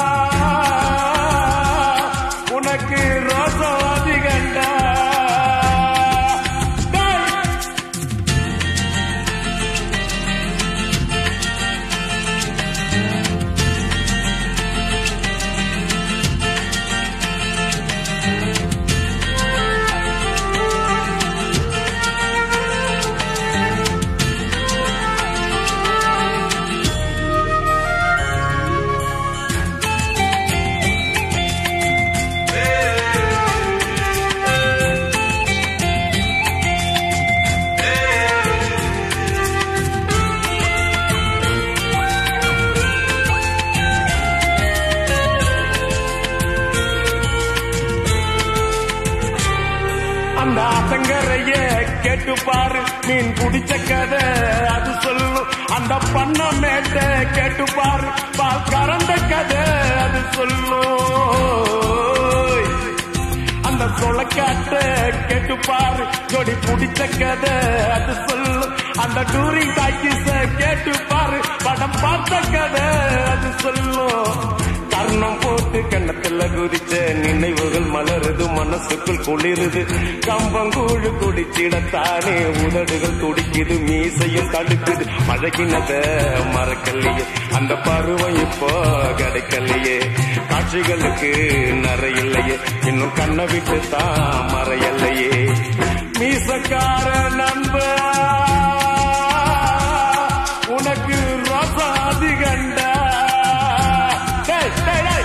உனக்கு ரோசம் அதிகண்டா டேய்! அந்த ஆத்தங்கரைய கேட்டு பாரு மீன் குடிச்ச கதை அது சொல்லும் அந்த பண்ண மேட்ட கேட்டு பாரு பால் கறந்த கதை அது சொல்லும் அந்த சொலக்காட்ட கேட்டு பாரு ஜோடி பிடிச்ச கதை அது சொல்லும் அந்த டூரிங் டாக்கிஸ கேட்டு பாரு படம் பார்த்த கதை அது சொல்லும் கர்ணம் போட்டு கண்ணத்துல குதிச்ச நினைவுகள் மலருது மனசுக்குள் குளிருது கம்பங்கூழு குடிச்சிடத்தானே உதடுகள் துடிக்குது மீசையும் தடுக்குது பழகினத மறக்கலையே அந்த பருவம் இப்போ கிடைக்கலையே காட்சிகளுக்கு நிறையில்லையே இன்னும் கண்ணை விட்டு தான் மறையலையே மீசக்கார நண்ப உனக்கு ரசாதி கண்டா டேய், டேய், டேய்.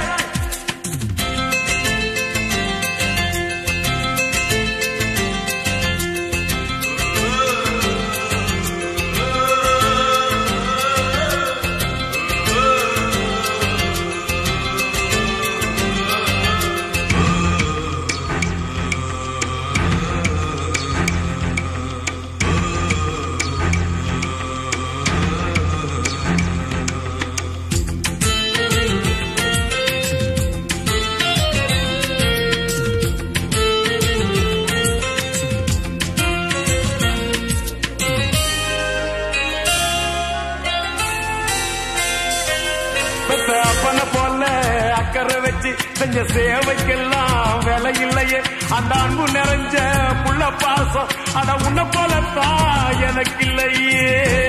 பெத்த அப்பன போல அக்கறை வச்சு செஞ்ச சேவைக்கெல்லாம் விலை இல்லையே அந்த அன்பு நிறைஞ்ச புள்ள பாசம் அட உன்னை போலத்தான் எனக்கு இல்லையே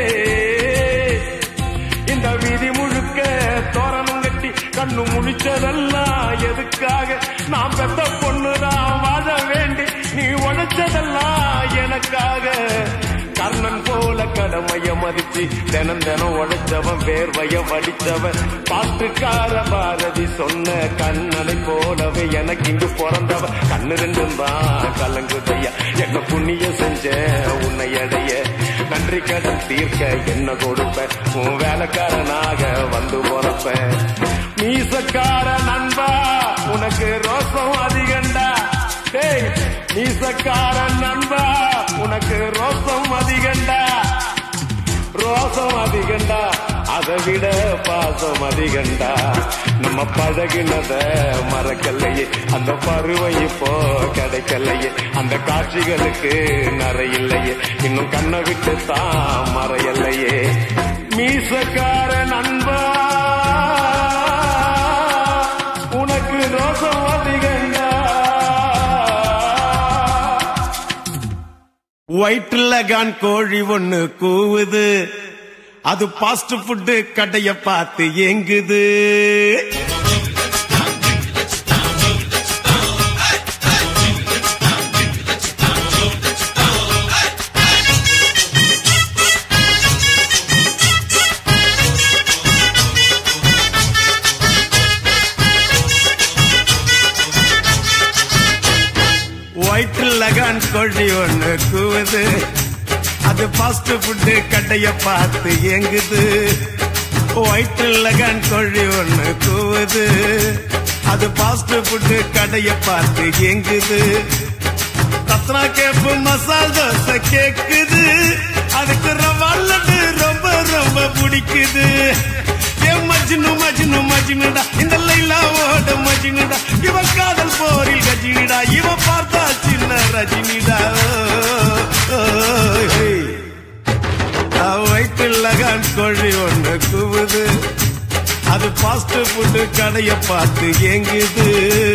இந்த வீதி முழுக்க தோரணம் கட்டி கண்ணு முழிச்சதெல்லாம் எதுக்காக நான் பெத்த பொண்ணுதான் வாழ வேண்டி நீ உழைச்சதெல்லாம் எனக்காக கர்ணன் போல கடமைய மதிச்சு தினம் தினம் உழைச்சவன் வேர்வைய வடிச்சவன் பாட்டுக்கார பாரதி சொன்ன கண்ணனை போலவே எனக்கு இங்கு பிறந்தவன் கண்ணு ரெண்டும் தான் கலங்குதையா என்ன புண்ணியம் செஞ்ச உன்னை அடைய நன்றி கடன் தீர்க்க என்ன கொடுப்ப உன் வேலைக்காரனாக வந்து போறப்ப மீசக்கார நண்பா உனக்கு ரோசம் அதிகண்டா டேய் மீசக்கார நண்பா உனக்கு ரோசம் அதிகண்டா ரோசம் அதிகண்டா அதை விட பாசம் அதிகண்டா நம்ம பழகினத மறக்கலையே அந்த பருவம் இப்போ கிடைக்கலையே அந்த காட்சிகளுக்கு நிறையில்லையே இன்னும் கண்ணை விட்டு தான் மறையலையே மீசக்கார நண்பா உனக்கு ரோசம் அதிகண்டா வயிற்றுல கான் கோழி ஒண்ணு கூவுது அது பாஸ்ட் ஃபுட்டு கடைய பார்த்து ஏங்குது வயிற்றுல கான் கோழி ஒண்ணு கூவுது அது ஃபாஸ்ட் ஃபுட்டு கடைய பார்த்து ஏங்குது வயிற்றுல கான் கோழி ஒண்ணு கூவுது அது ஃபாஸ்ட் ஃபுட்டு கடைய பார்த்து ஏங்குது ரத்னா கேப்பு மசால் தோசை கேக்குது அதுக்கு ரவா லட்டு ரொம்ப ரொம்ப பிடிக்குது ஏ மஜ்னு மஜ்னு மஜ்னுடா இந்த லைலாவோட மஜ்னுடா இவ காதல் போரில் கஜினிடா இவ பார்த்தா சின்ன ரஜினிடா ஓ, ஓ, ஹே. வயிற்றுல கான் கோழி ஒண்ணு கூவுது அது ஃபாஸ்ட் ஃபுட்டு கடைய பார்த்து ஏங்குது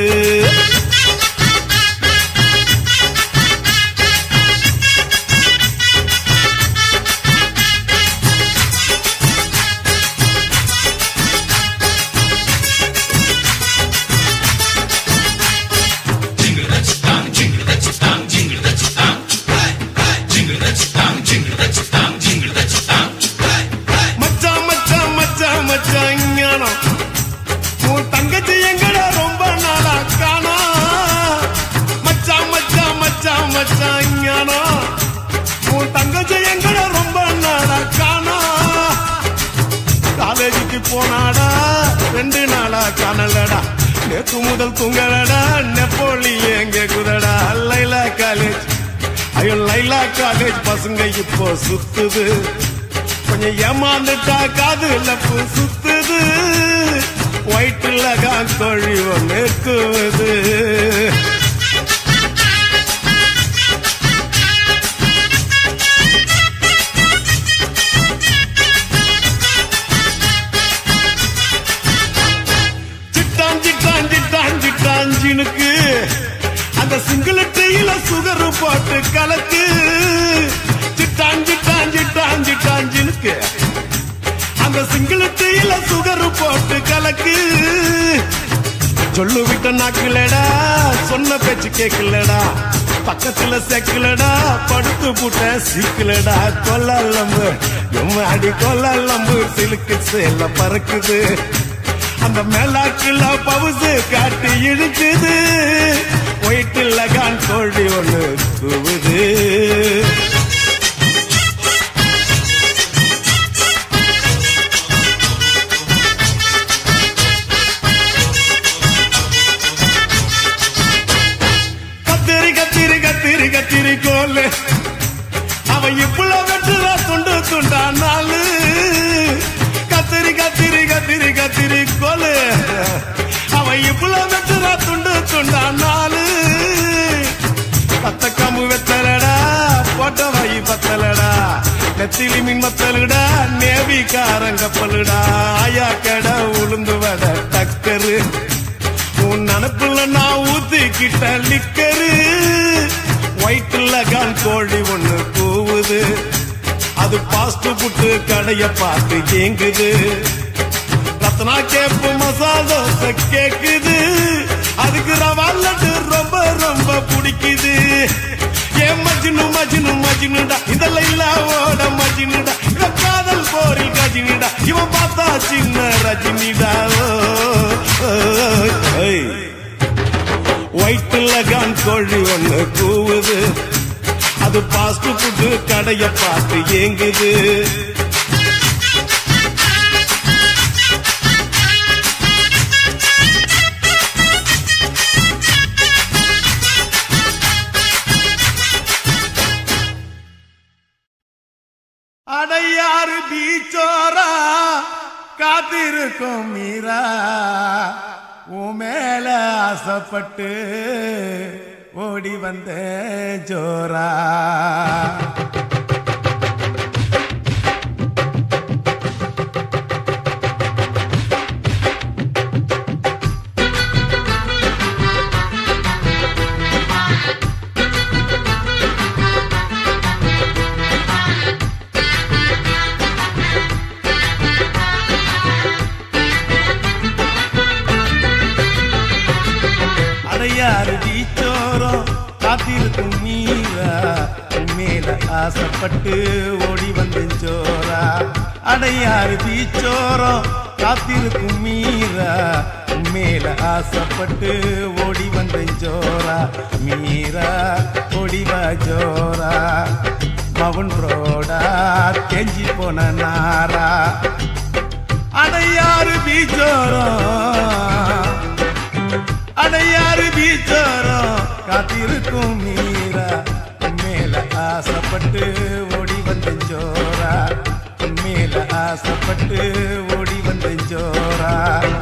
மச்சான் மச்சான் மச்சான் மச்சான் ஞானம் உன் தங்கச்சி எங்கட ரொம்ப நாளா காணா மச்சான் மச்சான் மச்சான் மச்சான் ஞானம் உன் தங்கச்சி எங்கட ரொம்ப நாளா காணா காலேஜுக்கு போனாடா ரெண்டு நாளா காணலடா நேத்து முதல் தூங்கலடா நெப்போலி எங்க குதடா லைலா காலேஜ் ஐயோ லைலா காலேஜ் பசங்க இப்போ சுத்துது கொஞ்சம் ஏமாந்துட்டா காதுல பூ சுத்துது வயிற்றுல காக்கோழி ஒன்று கூவுது கலக்கு சிட்டான் சிட்டான் சிட்டான் சிட்டான் ஜினுக்கு அந்த சிங்கிள் டீல சுகர் போட்டு கலக்கு சொல்லு விட்ட நாக்குலடா சொன்ன பேச்சு கேட்கலடா பக்கத்துல செக்கலடா படுத்து புட்ட சிக்கலடா கொல்லம்பு எம்மாடி கொல்லம்பு சிலுக்கு சேல பறக்குது அந்த மேலாக்குல பவுசு காட்டி இழுக்குது ஒயிட்டில் கான் கோழி ஒண்ணு கூவுது கத்திரி கத்திரி கத்திரி கத்திரி கோலு அவன் இவ்வளவு வெட்டுறா துண்டு துண்டா நாளு கத்திரி கத்திரி கத்திரி கத்திரி கோலு அவன் இவ்வளவு வெட்டுறா துண்டு துண்டா நாளு பத்த கம்பு வெத்தலடா போட்ட வை பத்தலடா நெத்திலி மின் மத்தலுடா நேவி காரங்கப்பலுடா ஆயா கடை உளுந்து வட டக்கரு உன் நினப்புல நான் ஊத்திக்கிட்ட லிக்கரு ஒயிட்ல கான் கோழி ஒண்ணு கூவுது அது பாஸ்ட் புட்டு கடைய பார்த்து ஏங்குது ரத்னா கேப்பு மசாலா தோசை கேக்குது அதுக்கு ரவா லட்டு ரொம்ப ரொம்ப பிடிக்குது ஏன் மஜ்னு மஜ்னு மஜ்னுடா இதெல்லாம் இல்லாவோட மஜ்னுடா இவன் காதல் போரில் கஜினிடா இவன் பார்த்தா சின்ன ரஜினிடா ஒயிட்ல கான் கோழி ஒண்ணு கூவுது அது பாஸ்ட் ஃபுட்டு கடைய பார்த்து ஏங்குது அடையாறு பீச்சோரா காத்திருக்கும் மீரா உன் மேல ஆசைப்பட்டு ஓடி வந்த ஜோரா அடையாறு பீச்சோரம் காத்திருக்கும் மீரா உன் மேல ஆசைப்பட்டு ஓடி வந்த ஜோரா அடையாறு பீச்சோரம் காத்திருக்கும் மீரா உன் மேல ஆசைப்பட்டு ஓடி வந்த ஜோரா மீரா ஓடிவா ஜோரா மவுன் ரோடா தெஞ்சி போன நாரா அடையாறு பீச்சோரம் அடையாறு பீச்சோரம் காத்திருக்கும் மீரா உன் மேல ஆசைப்பட்டு ஓடி வந்த ஜோரா உன் மேல ஆசைப்பட்டு ஓடி வந்த ஜோரா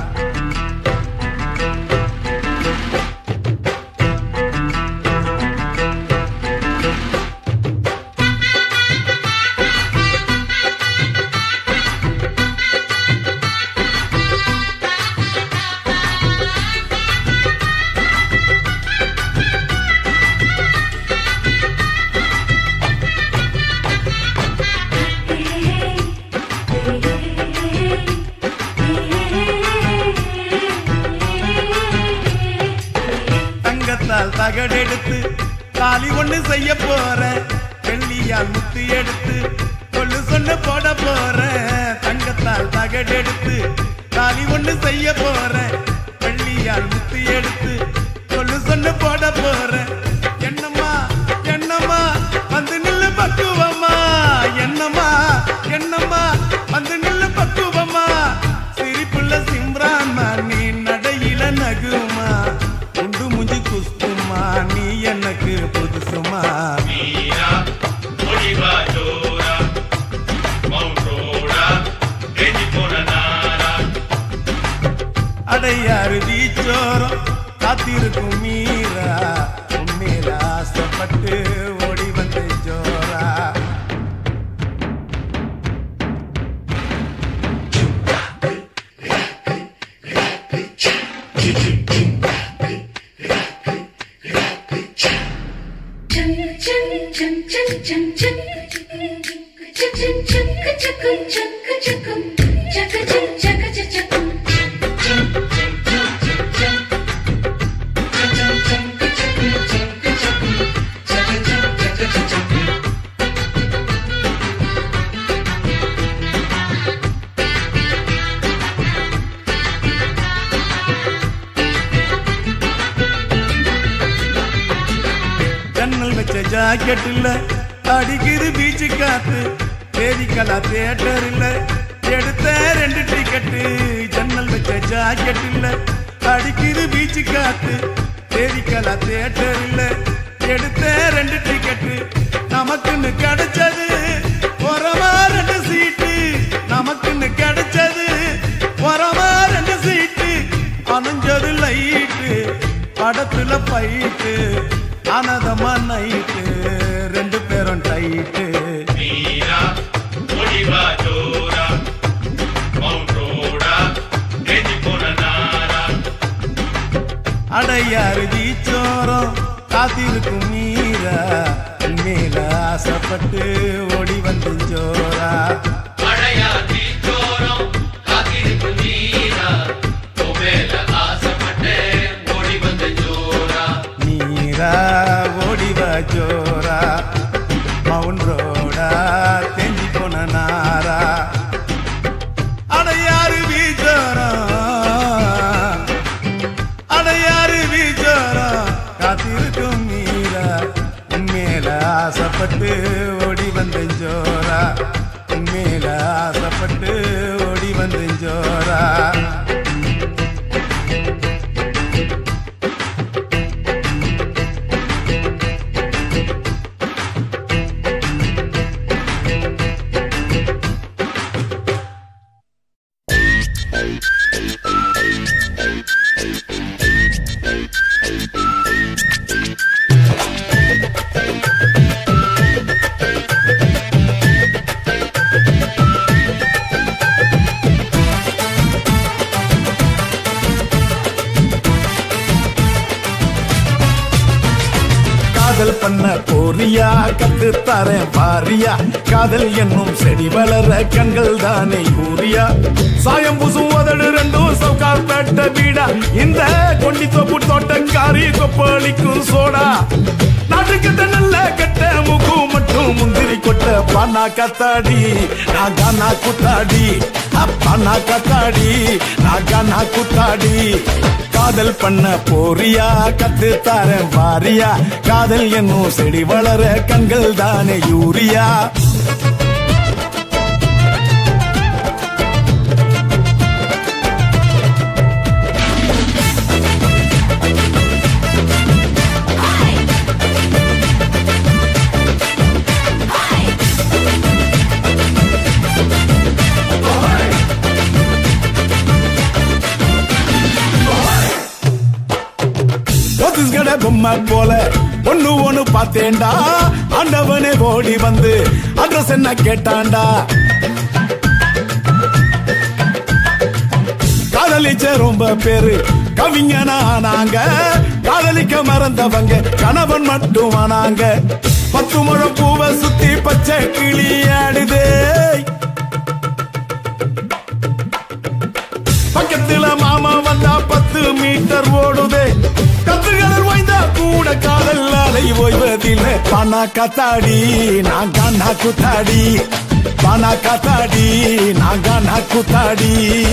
தங்கத்தால் தகடெடுத்து தாலி ஒண்ணு செய்ய போறேன் வெள்ளியால் முத்து எடுத்து கொள்ளு சொன்ன போட போறேன் தங்கத்தால் தகடெடுத்து தாலி ஒண்ணு செய்ய போறேன் வெள்ளியால் முத்து எடுத்து கொள்ளு சொன்ன போட போறேன் என்னம்மா என்னம்மா வந்து நில்லு பக்குவம்மா என்னம்மா என்னம்மா வந்து நில்லு பக்குவம்மா சிரிப்புள்ள சிம்ரான்மா நீ நடையில நகுமா குண்டு முஞ்சி குஸ்துமா நீ எனக்கு புதுசுமா ஜன்னல் வச்ச ஜாக்கெட்டில் அடிக்குது பீச்சு காத்து தேதிக்கலா தியேட்டரில் எடுத்த ரெண்டு டிக்கெட்டு ஜன்னல் வச்ச ஜாக்கெட்டில் அடிக்குது பீச்சு காத்து தேதிக்கலா தியேட்டரில் எடுத்த ரெண்டு டிக்கெட்டு நமக்குன்னு கிடைச்சது உரமா ரெண்டு சீட்டு நமக்குன்னு கிடைச்சது உரமா ரெண்டு சீட்டு அணைஞ்சது லைட்டு படத்துல பைட்டு அனதமா நைட்டு ரெண்டு பேரும் டைட்டு மீரா முடிவா ஜோரா மவுண்ட் ரோடா நெஞ்சு போன நாரா அடையாறு தீச்சோரம் காத்திருக்கும் மீரா மேல ஆசைப்பட்டு ஓடி வந்து ஜோரா மழையா தீச்சோரம் காத்திருக்கும் நீரா மேல ஆசைப்பட்டு ஓடி வந்த ஜோரா மீரா ஓடிவா ஜோரா மவுன் ரோடா தெஞ்சி போன நாரா அடையாறு வீச்சோரம் அடையாறு வீச்சோரம் காத்திருக்கும் மீரா மேல ஆசைப்பட்டு ஓடி வந்த ஜோரா மேல ஆசைப்பட்டு ஓடி வந்த ஜோரா காதல் பண்ண போறியா கத்து தரேன் பாரியா காதல் என்னும் செடி வளர கண்கள் தானே யூரியா சாயம் பூசும் உதடு ரெண்டும் சவுக்கார் பேட்ட வீடா இந்த கொண்டி தொப்பு தோட்டக்காரி கொப்பளிக்கும் சோடா நாட்டுக்கு நல்ல கட்ட முகு மட்டும் முந்திரி கொட்ட பானா கத்தாடி நாகானா குத்தாடி அப்பானா கத்தாடி நாகானா குத்தாடி காதல் பண்ண போறியா கத்து தாரேன் வாரியா காதல் என்னும் செடி வளர கண்கள் தானே யூரியா சத்தீஸ்கட பொம்மை போல ஒண்ணு ஒண்ணு பார்த்தேன்டா ஆண்டவனே ஓடி வந்து அட்ரஸ் என்ன கேட்டான்டா காதலிச்ச ரொம்ப பேரு கவிஞனா ஆனாங்க காதலிக்க மறந்தவங்க கணவன் மட்டும் ஆனாங்க பத்து முழம் பூவை சுத்தி பச்சை கிளி ஆடுதே பக்கத்துல மாமா வந்தா பத்து மீட்டர் ஓடுதே கத்துகள் வாய்ந்தா கூட காதல் அலை ஓய்வதில்லை பணா கத்தாடி நான் காணா குத்தாடி பணா கத்தாடி நான் காணா குத்தாடி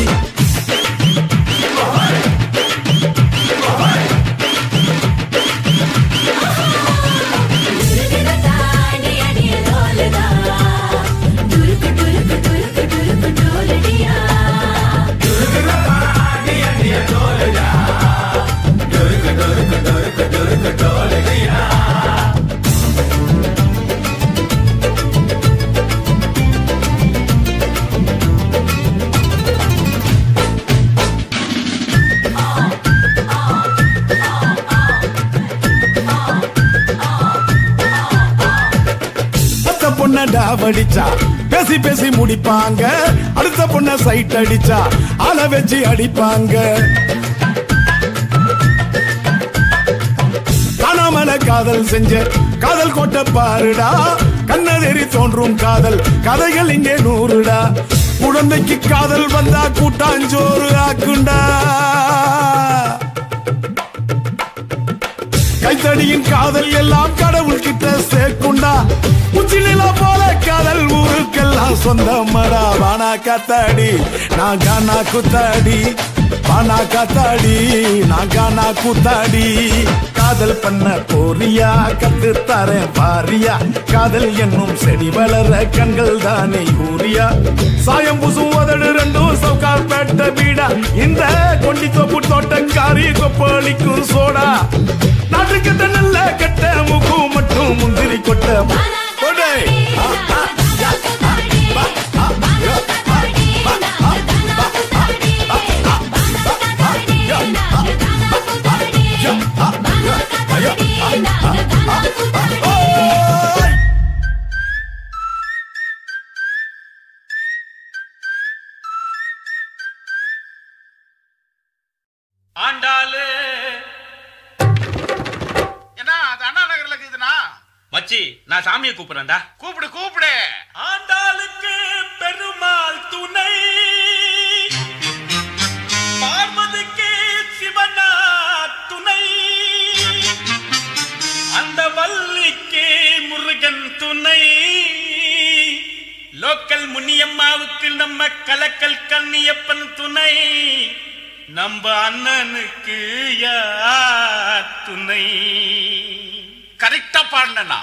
அடுத்த பொண்ண டாவடிச்சா பேசி பேசி முடிப்பாங்க அடுத்த பொண்ண சைட் அடிச்சா அல வச்சு அடிப்பாங்க காணாமல காதல் செஞ்ச காதல் கோட்டை பாருடா கண்ணதெறி தோன்றும் காதல் கதைகள் இங்கே நூறுடா குழந்தைக்கு காதல் வந்தா கூட்டாஞ்சோறு ஆக்குண்டா கைத்தடியின் காதல் எல்லாம் கடவுள் கிட்ட சேர்க்குண்டா உச்சிலில போல காதல் ஊருக்கெல்லாம் சொந்தமடா வானா கத்தாடி நான் கானா குத்தாடி வானா கத்தாடி நான் கானா குத்தாடி காதல் பண்ண போறியா கத்து தரேன் பாரியா காதல் என்னும் செடி வளர கண்கள் தானே ஊரியா சாயம் பூசும் உதடு ரெண்டும் சவுக்கார் பெட்ட வீடா இந்த கொண்டி தோப்பு தோட்டக்காரி கொப்பளிக்கும் சோடா நாட்டுக்கு நல்ல கட்ட முகு மட்டும் முந்திரி கொட்ட கொடை. ஆ, ஆ, யா, ஆ, பா, ஆ, யா, ஆ, பா, ஆ, பா, ஆ, ஆ, ஆ, பா, ஆ, யா, ஆ, பா, ஆ, யா, ஆ, யா, ஆ, யா, ஆ, ஆ, ஆ, ஆ, ஓய்! ஆண்டாளு என்ன அது அண்ணா நகர்ல இருக்குதுண்ணா மச்சி நான் சாமியை கூப்பிடுறேன்டா கூப்பிடு கூப்பிடு ஆண்டாளுக்கு பெருமாள் துணை பார்வதிக்கு சிவனா துணை அந்த வள்ளிக்கு முருகன் துணை லோக்கல் முனியம்மாவுக்கு நம்ம கலக்கல் கண்ணியப்பன் துணை நம்ம அண்ணனுக்கு யார் துணை கரெக்டா பாடினா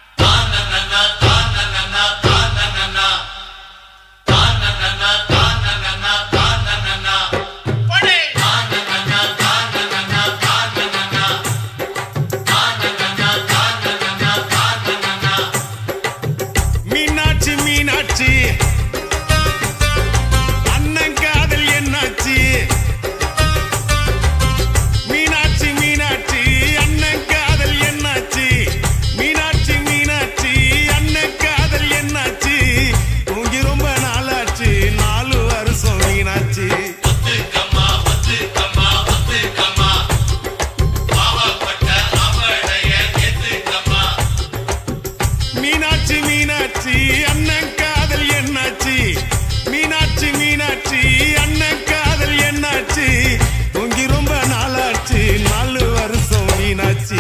மீனாட்சி மீனாட்சி அண்ணன் காதல் என்னாச்சு மீனாட்சி மீனாட்சி அண்ணன் காதல் என்னாச்சு மீனாட்சி மீனாட்சி அண்ணன் காதல் என்னாச்சு தூங்கி ரொம்ப நாளாச்சு நாலு வருஷம் மீனாட்சி மீனாட்சி மீனாட்சி அண்ணன் காதல் என்னாச்சு மீனாட்சி மீனாட்சி அண்ணன் காதல் என்னாச்சு தூங்கி ரொம்ப நாளாச்சு நாலு வருஷம் மீனாட்சி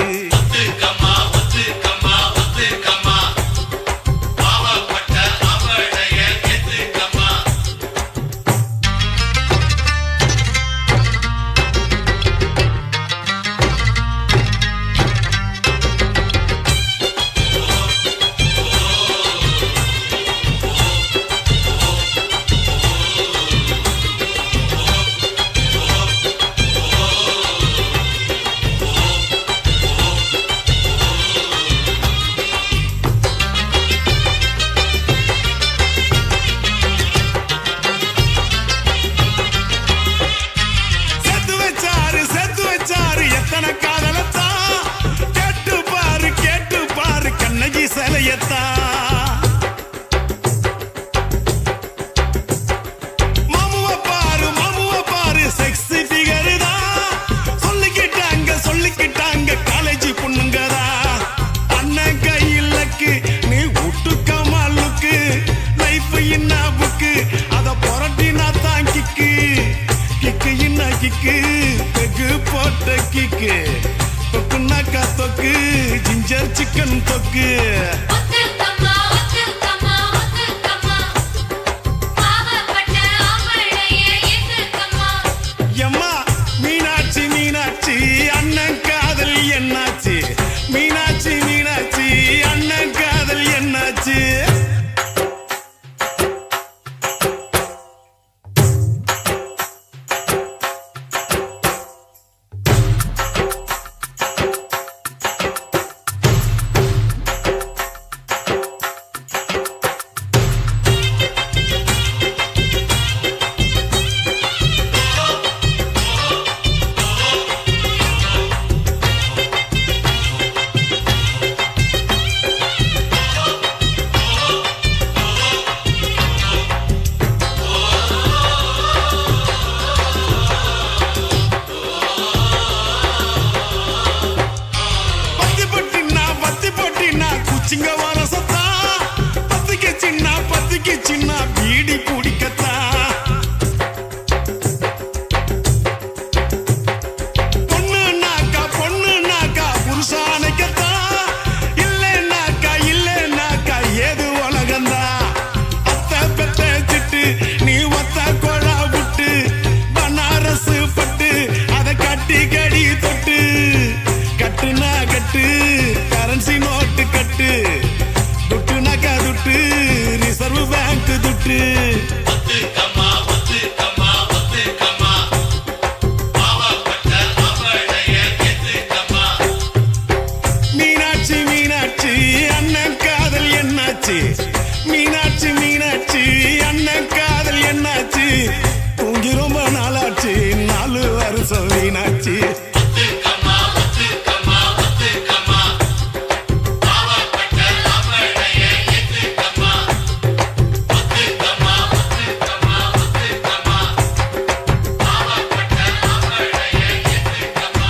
செத்து வச்சாரு செத்து வச்சாரு எத்தனை காதலத்தான் கேட்டு பாரு கேட்டு பாரு கண்ணகி சிலையத்தான் மாமுவ பாரு மாமுவ பாரு செக்ஸி ஃபிகர் தான் சொல்லிக்கிட்டாங்க சொல்லிக்கிட்டாங்க காலேஜ் பொண்ணுங்க தான் அண்ணன் கையிலக்கு நீ விட்டுக்க மாலுக்கு லைஃப் என்ன புக்கு அத புரட்டினா தான் கிக்கு கிக்கு என்ன கிக்கு பெகு போட்ட கிக்கு தொக்குனாக்கா தொக்கு ஜிஞ்சர் சிக்கன் தொக்கு எம்மா மீனாட்சி மீனாட்சி அண்ணன் காதல் என்னாச்சு மீனாட்சி மீனாட்சி அண்ணன் காதல் என்னாச்சு துட்டு ரிசர்வ் பேங்க் துட்டு ஒத்துக்கம்மா ஒத்துக்கம்மா ஒத்துக்கம்மா பாவப்பட்ட அவளைய எத்துக்கம்மா மீனாட்சி மீனாட்சி அண்ணன் காதல் என்னாச்சு மீனாட்சி மீனாட்சி அண்ணன் காதல் என்னாச்சு தூங்கி ரொம்ப நாளாச்சு நாலு வருஷம் மீனாட்சி ஒத்துக்கம்மா ஒத்துக்கம்மா ஒத்துக்கம்மா பாவப்பட்ட அவளைய எத்துக்கம்மா ஒத்துக்கம்மா ஒத்துக்கம்மா ஒத்துக்கம்மா பாவப்பட்ட அவளைய எத்துக்கம்மா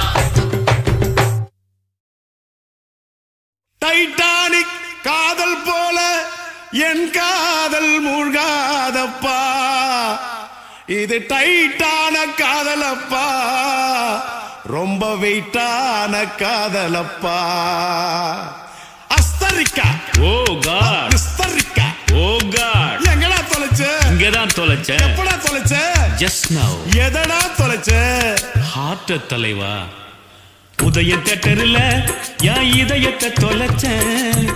டைட்டானிக் காதல் போல என் காதல் மூழ்காதப்பா இது டைட்டான காதலப்பா ரொம்ப வெயிட்டான காதலப்பா அஸ்தரிக்கா ஓ காட் விஸ்தரிக்கா ஓ காட் எங்கடா தொலைச்ச இங்கதான் தொலைச்ச எப்படா தொலைச்ச ஜஸ்ட் நவ் எதடா தொலைச்ச ஹார்ட் தலைவா உதய தேட்டரில் என் இதயத்தை தொலைச்சேன்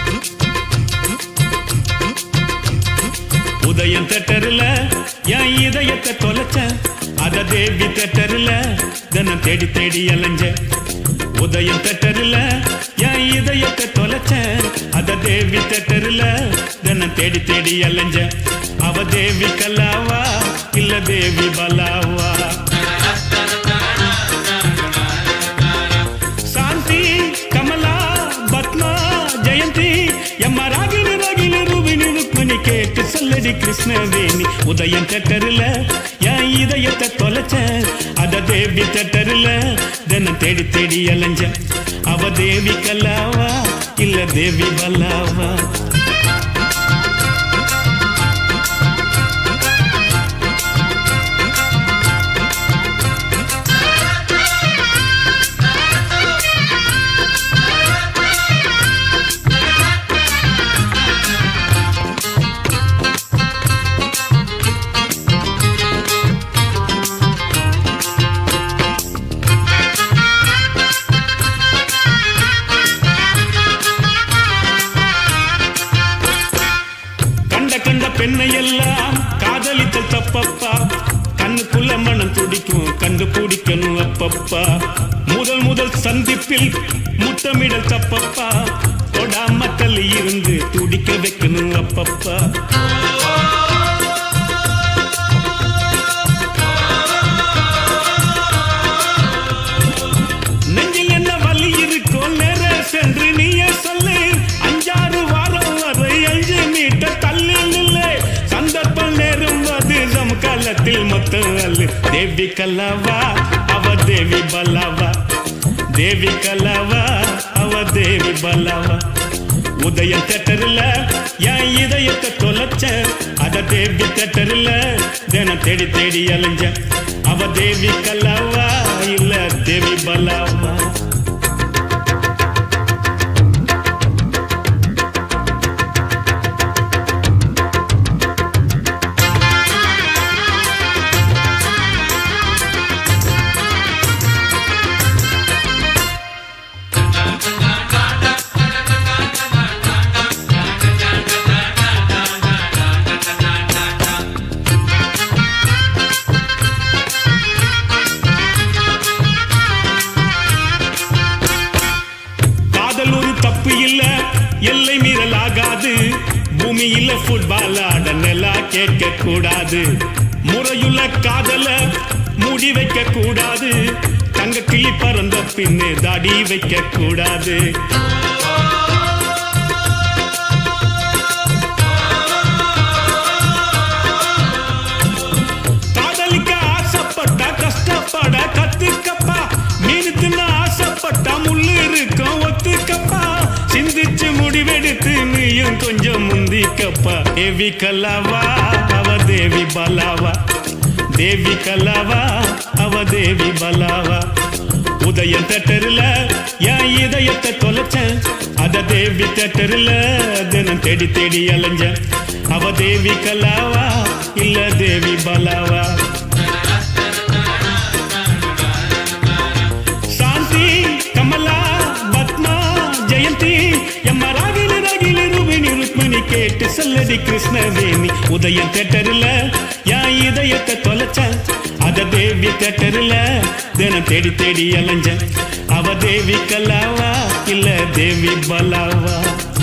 உதயம் தேட்டரில் என் இதயத்தை தொலைச்சேன் அத தேவி தேட்டரில் தினம் தேடி தேடி அலைஞ்சேன் உதயம் தேட்டரில் என் இதயத்தை தொலைச்சேன் அத தேவி தேட்டரில் தினம் தேடி தேடி அலைஞ்சேன் அவ தேவி கல்லாவா இல்ல தேவி பலாவா శాంతి కమల పద్మ జయంతి ఎమ్మ రాగిని రగిలి రువిని ருக்மிணி கேட்டு சொல்லடி கிருஷ்ணவேணி உதயம் தட்டருல என் இதயத்தை தொலைச்ச அத தேவி தட்டருல தினம் தேடி தேடி அலைஞ்ச அவ தேவி கல்லாவா இல்ல தேவி பல்லாவா கண்ட கண்ட பெண்ணை எல்லாம் காதலித்தல் தப்பப்பா கண்ணுக்குள்ள மனம் துடிக்கும் கண்டு பிடிக்கணும் அப்பப்பா முதல் முதல் சந்திப்பில் முத்தமிடல் தப்பப்பா தொடாம தள்ளி இருந்து துடிக்க வைக்கணும் அப்பப்பா நெஞ்சில் என்ன வலி இருக்கோ நேர சென்று நீயே சொல்லு அஞ்சாறு வாரம் வரை அஞ்சு மீட்டர் தள்ளி நில்லை சந்தர்ப்பம் நேரும் அது நம் காலத்தில் மொத்தம் அல்லு தேவி கல்லாவா அவ தேவி பல்லாவா தேவி கல்லாவா அவ தேவி பல்லாவா உதயம் தேட்டரில் என் இதயத்தை தொலைச்ச அத தேவி தேட்டரில் தினம் தேடி தேடி அலைஞ்ச அவ தேவி கல்லாவா இல்ல தேவி பல்லாவா காதல் ஒரு தப்பு இல்ல எல்லை மீறல் ஆகாது பூமியில ஃபுட்பால் ஆட நிலா கேட்க கூடாது முறையுள்ள காதல மூடி வைக்க கூடாது தங்க கிளி பறந்த பின்னு தாடி வைக்க கூடாது காதலிக்க ஆசைப்பட்டா கஷ்டப்பட கத்துக்கப்பா மீன் தின்ன ஆசைப்பட்டா முள்ளு இருக்கும் ஒத்துக்கப்பா சிந்திச்சு முடிவெடுத்து நீயும் கொஞ்சம் முந்திக்கப்பா தேவி கல்லாவா அவ தேவி பலாவா தேவி கல்லாவா அவ தேவி பலாவா உதயம் தட்டருல என் இதயத்தை தொலைச்சேன் அத தேவி தட்டருல தினம் தேடி தேடி அலைஞ்சேன் அவ தேவி கல்லாவா இல்ல தேவி பலாவா ಶಾಂತಿ ಕಮಲ ಪದ್ಮ ಜಯಂತಿ ಎಮ್ಮ ರಾಗಿಲಿ ರಾಗಿಲಿ ರುವಿನಿ ರುಕ್ಮಿಣಿ கேட்டு சொல்லடி கிருஷ்ணவேணி உதயம் தேட்டரில் என் இதயத்தை தொலைச்சேன் அத தேவி தேட்டரில் தினம் தேடி தேடி அலைஞ்சேன் அவ தேவி கல்லாவா இல்ல தேவி பலாவா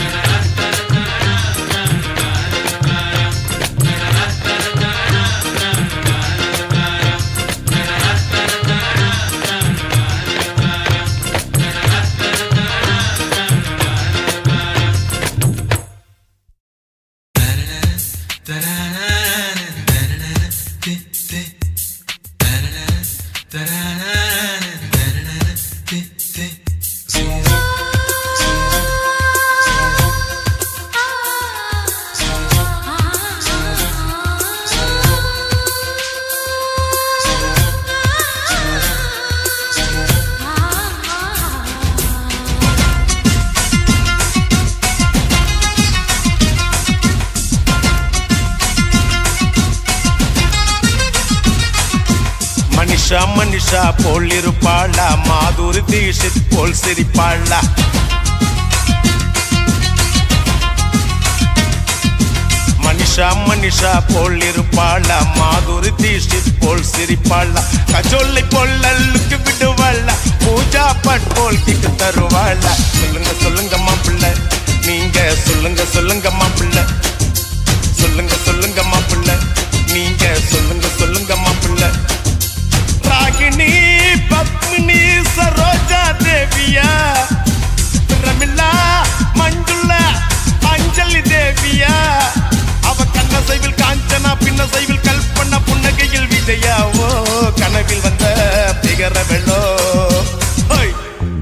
மனிஷா மனிஷா போல் இருப்பாளா மாதுரி தீஷித் போல் சிரிப்பாளா மனிஷா மனிஷா போல் இருப்பாளா மாதுரி தீஷித் போல் சிரிப்பாளா கஜோலை போல் அல்லுக்கு விடுவாளா பூஜா பட் போல் கிக்கு தருவாளா சொல்லுங்க சொல்லுங்க மாப்பிள்ள நீங்க சொல்லுங்க சொல்லுங்க மாப்பிள்ள சொல்லுங்க சொல்லுங்க மாப்பிள்ள நீங்க சொல்லுங்க சொல்லுங்க மாப்பிள்ள ராகிணி பத்மினி சரோஜா தேவியா ரமிளா மஞ்சுளா அஞ்சலி தேவியா அவ கண்ண சைவில் காஞ்சனா பின்ன சைவில் கல்பனா புன்னகையில் விஜயாவோ கனவில் வந்த பிகர வெள்ளோ ஹோய்.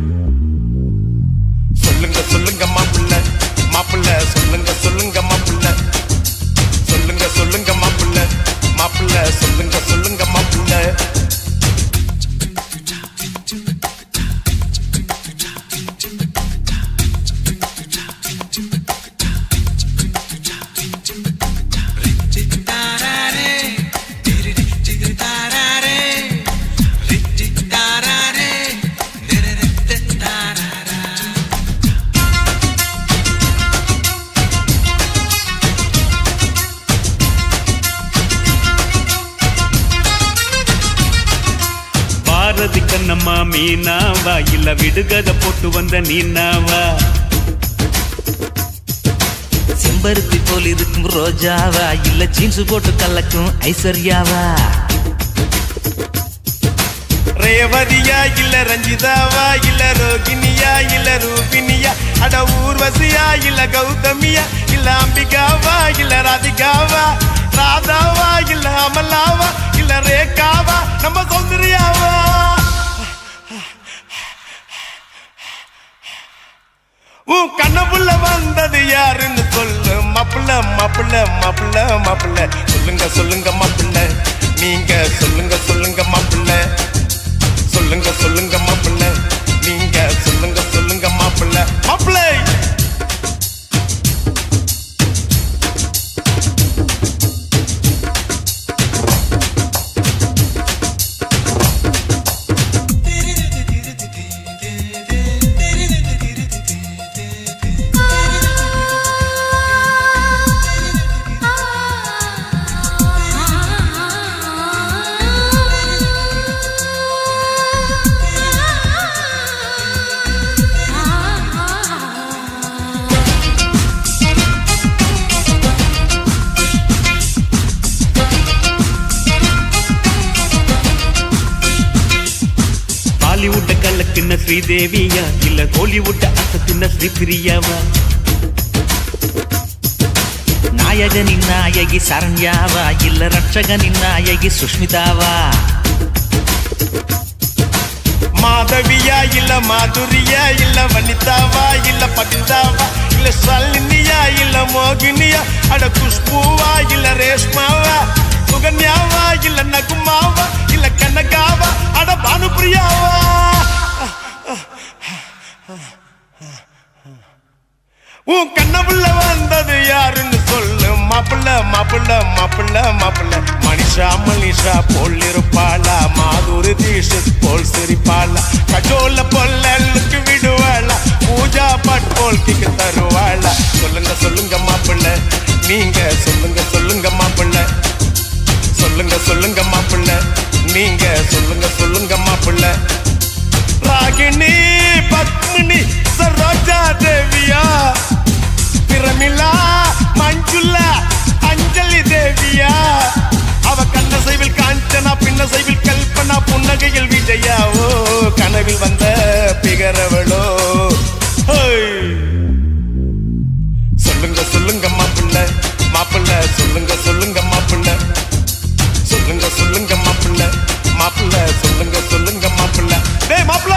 சொல்லுங்க சொல்லுங்க மாப்பிள்ள மாப்பிள்ள சொல்லுங்க சொல்லுங்க மாப்பிள்ள சொல்லுங்க சொல்லுங்க மாப்பிள்ள மாப்பிள்ள சொல்லுங்க சொல்லுங்க மாப்பிள்ள பாரதி கண்ணம்மா மீனாவா இல்ல விடுகதை போட்டு வந்த நீனாவா செம்பருத்தி போல் இருக்கும் ரோஜாவா இல்ல ஜீன்ஸ் போட்டு கலக்கும் ஐஸ்வர்யாவா ரேவதியா இல்ல ரஞ்சிதாவா இல்ல ரோகிணியா இல்ல ரூபினியா அட ஊர்வசியா இல்ல கௌதமியா இல்ல அம்பிகாவா இல்ல ராதிகாவா ராதாவா இல்ல அமலாவா இல்ல ரேகாவா நம்ம சௌந்தர்யாவா உன் கண்ணப்புள்ள வந்தது யாருன்னு சொல்லு மாப்பிள்ள மாப்பிள்ள மாப்பிள்ள மாப்பிள்ள சொல்லுங்க சொல்லுங்க மாப்பிள்ள நீங்க சொல்லுங்க சொல்லுங்க மாப்பிள்ள சொல்லுங்க சொல்லுங்க மாப்பிள்ள நீங்க சொல்லுங்க சொல்லுங்க மாப்பிள்ள மாப்பிள்ள பாலிவுட்ட கலக்குன ஸ்ரீதேவியா இல்ல கோலிவுட்ட அசத்தின ஸ்ரீபிரியாவா நாயகனின் நாயகி சரண்யாவா இல்ல ரட்சகனின் நாயகி சுஷ்மிதாவா மாதவியா இல்ல மாதுரியா இல்ல வனிதாவா இல்ல பபிதாவா இல்ல சல்லினியா இல்ல மோகினியா அட குஷ்பூவா இல்ல ரேஷ்மாவா சுகன்யாவா இல்ல நகுமாவா இல்ல கனகாவா அட பானுபிரியாவா உன் கண்ணப்புள்ள வந்தது யாருன்னு சொல்லு மாப்பிள்ள மாப்பிள்ள மாப்பிள்ள மாப்பிள்ள மனிஷா மனிஷா போல் இருப்பாளா மாதுரி தீஷித் போல் சிரிப்பாளா கஜோல பொல்லுக்கு விடுவாளா பூஜா பட் போல் கிக்கு தருவாளா சொல்லுங்க சொல்லுங்க மாப்பிள்ள நீங்க சொல்லுங்க சொல்லுங்க மாப்பிள்ள சொல்லுங்க சொல்லுங்க மாப்பிள்ள நீங்க சொல்லுங்க சொல்லுங்க மாப்பிள்ள ராகினி பத்மினி சரோஜா தேவியா பிரமிளா மஞ்சுளா அஞ்சலி தேவியா அவ கண்ண சைவில் காஞ்சனா பின்ன சைவில் கல்பனா புன்னகையில் விஜயா ஓ கனவில் வந்த பிகரவளோ ஹோய். சொல்லுங்க சொல்லுங்க மாப்பிள்ள மாப்பிள்ள சொல்லுங்க சொல்லுங்க மாப்பிள்ள சொல்லுங்க சொல்லுங்க மாப்பிள்ள மாப்பிள்ள சொல்லுங்க சொல்லுங்க மாப்பிள்ள டேய் மாப்பிள்ள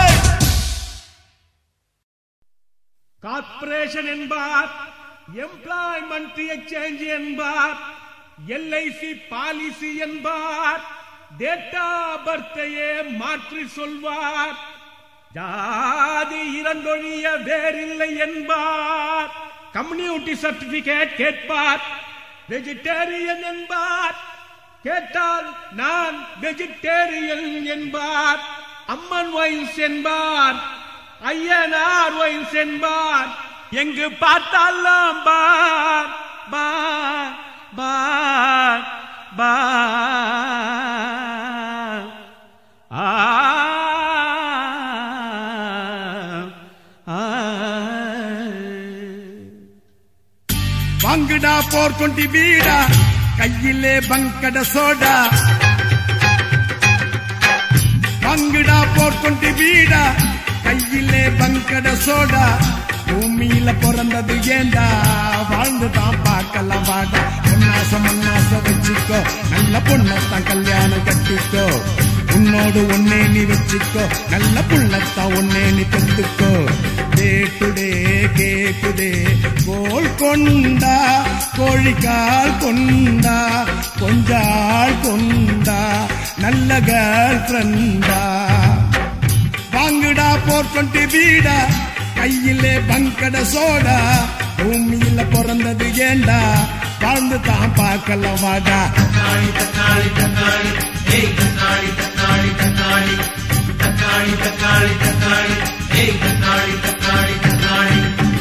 கார்ப்பரேஷன் என்பார் எம்ப்ளாய்மெண்ட் எக்ஸ்சேஞ்ச் என்பார் எல்ஐசி பாலிசி என்பார் டேட்டா பர்த்தையே மாற்றி சொல்வார் ஜாதி இரண்டொழிய வேறில்லை என்பார் கம்யூனிட்டி சர்டிபிகேட் கேட்பார் வெஜிடேரியன் என்பார் கேட்டால் நான் வெஜிடேரியன் என்பார் அம்மன் ஒயின்ஸ் என்பார் ஐயனார் ஒயின்ஸ் என்பார் எங்கு பார்த்தாலும் பார் பார் பார் பார் ஆ ஆ வாங்குடா போர் கொண்டி வீடா கையிலே பங்கட சோடா வாங்குடா போர் கொண்டி வீடா கையிலே பங்கட சோடா பூமியில பிறந்தது ஏண்டா வாழ்ந்து தான் பார்க்கலாம் வாடா பொன்னாசம் மண்ணாச வச்சுக்கோ நல்ல பொண்ணத்தான் கல்யாணம் கட்டிக்கோ உன்னோடு ஒன்னே நீ வச்சுக்கோ நல்ல புள்ளத்தான் ஒன்னே நீ பெற்றுக்கோ கேக்குடே கேக்குதே கோல் கொண்டா கோழிக்கால் கொண்டா கொஞ்சாள் கொண்டா நல்ல கேர்ள் ஃப்ரெண்டா வாங்குடா போர் கொண்டு வீடா கையிலே பங்கட சோடா பூமியில பிறந்தது ஏண்டா வாழ்ந்து தான் பார்க்கலாம் வாடா தக்காளி தக்காளி தக்காளி ஏய் தக்காளி தக்காளி தக்காளி தக்காளி தக்காளி தக்காளி ஏய் தக்காளி தக்காளி தக்காளி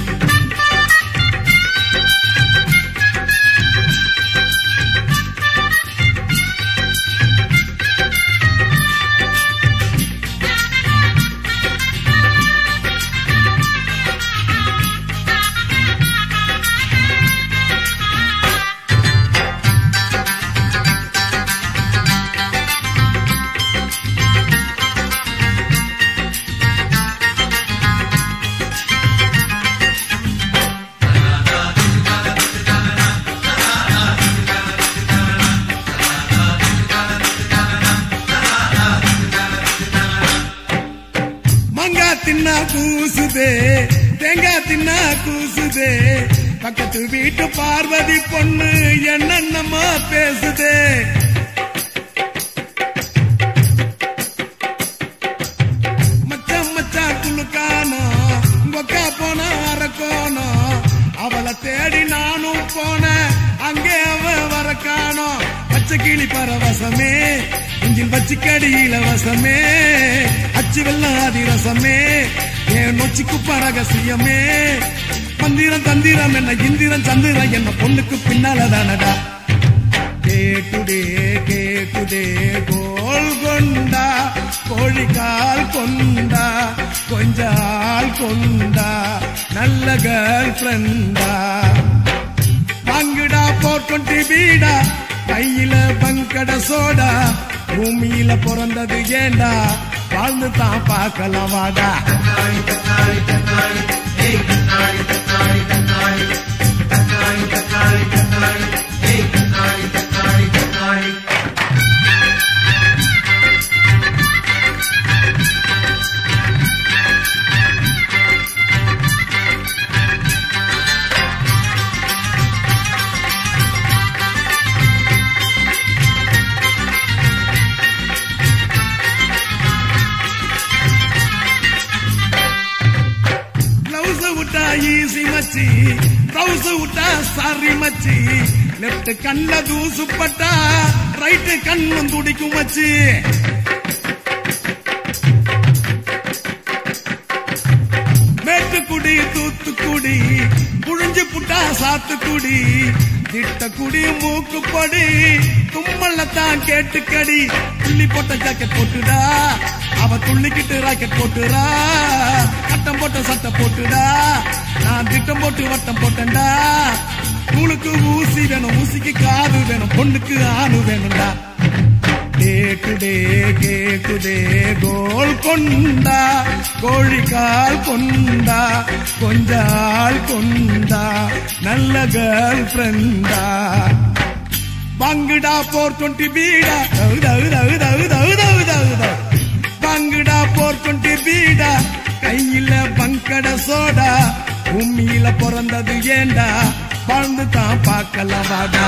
மங்கா தின்னா கூசுதே தேங்காய் தின்னா கூசுதே பக்கத்து வீட்டு பார்வதி பொண்ணு என்னென்னமா பேசுதே மச்சான் மச்சான் குளுக்கானோ கொக்கா போன அரக்கோனோ அவளை தேடி நானும் போனேன் அங்கே அவ வரக்கானோ பச்சை கிளி பரவசமே இஞ்சில் வச்சு கடியில வசமே அச்சு வெள்ளம் அதிரசமே என் நொச்சிக்கு பரகசியமே மந்திரம் தந்திரம் என்ன இந்திரம் சந்திரம் என்ன பொண்ணுக்கு பின்னால தானடா கேக்குதே கேக்குதே கோல் கொண்டா கோழிக்கால் கொண்டா கொஞ்சால் கொண்டா நல்ல கேர்ள் ஃப்ரெண்டா வாங்குடா போட்டு வீடா கையில பங்கட சோடா பூமியில பிறந்தது ஏண்டா வாழ்ந்து தான் பார்க்கலாம் வாடா தக்காளி தக்காளி தக்காளி ஏய் தக்காளி தக்காளி தக்காளி தக்காளி தக்காளி தக்காளி ஏய் தக்காளி தக்காளி தக்காளி பிளவுஸ் விட்டா ஈசி மச்சி பிளவுஸ் விட்டா சாரி மச்சி லெப்ட் கண்ல தூசு பட்டா ரைட் கண்ணும் துடிக்கும் மச்சி மேட்டுக்குடி தூத்துக்குடி புழிஞ்சு புட்டா சாத்துக்குடி திட்ட குடி மூக்குப்படி தும்மல்லத்தான் கேட்டுக்கடி துள்ளி போட்ட ஜாக்கெட் போட்டுடா அவ துள்ளிக்கிட்டு ராக்கெட் போட்டுறா கட்டம் போட்ட சட்டை போட்டுடா நான் திட்டம் போட்டு வட்டம் போட்டேன்டா நூலுக்கு ஊசி வேணும் ஊசிக்கு காது வேணும் பொண்ணுக்கு ஆணு வேணும்டா கேக்குதே கேக்குதே கோல் கொண்டா கோழிக்கால் கொண்டா கொஞ்சால் கொண்டா நல்ல கேர்ள் ஃப்ரெண்டா பங்குடா போர் டுவெண்ட்டி பீடா தவு தவு தவு தவு தவு தவு தவு தவு பங்குடா போர் டுவெண்ட்டி பீடா கையில பங்கட சோடா உண்மையில பிறந்தது ஏண்டா வாழ்ந்து தான் பார்க்கலாம் வாடா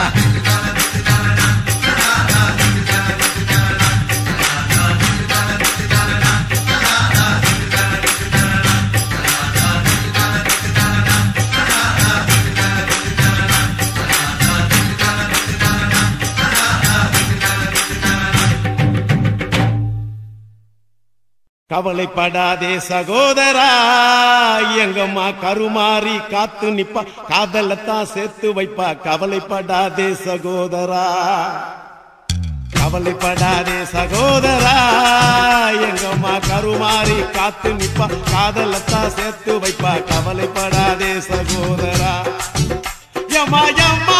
கவலைப்படாதே சகோதரா எங்கம்மா கருமாறி காத்து நிப்பா காதலத்தான் சேர்த்து வைப்பா கவலைப்படாதே சகோதரா கவலைப்படாதே சகோதரா எங்கம்மா கருமாறி காத்து நிப்பா காதலத்தான் சேர்த்து வைப்பா கவலைப்படாதே சகோதரா யம்மா யம்மா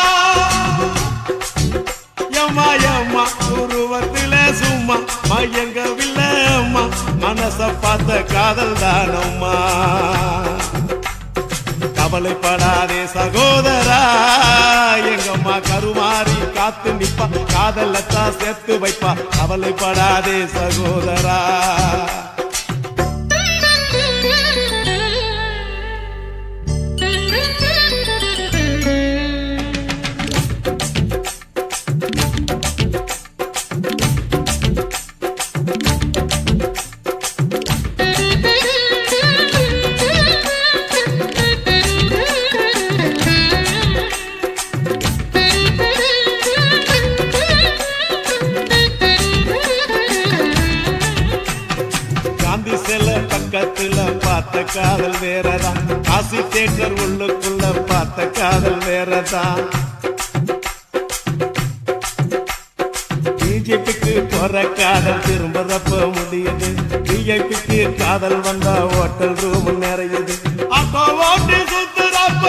யம்மா யம்மா உருவத்தில சும்மா மயங்கவில்லை அம்மா மனச பார்த்த காதல் தானம்மா கவலைப்படாதே சகோதரா எங்கம்மா கருமாறி காத்து நிப்பா காதலத்தான் சேர்த்து வைப்பா கவலைப்படாதே சகோதரா காந்தி சில பக்கத்துல பார்த்த காதல் வேறதான் காசி தேட்டர் உள்ளுக்குள்ள பார்த்த காதல் வேறதான் பிஜேபிக்கு போற காதல் திரும்புறப்ப முடியுது பிஜேபிக்கு காதல் வந்தா ஹோட்டல் ரூம் நிறையுது அப்போ ஓட்டி சுத்துறப்ப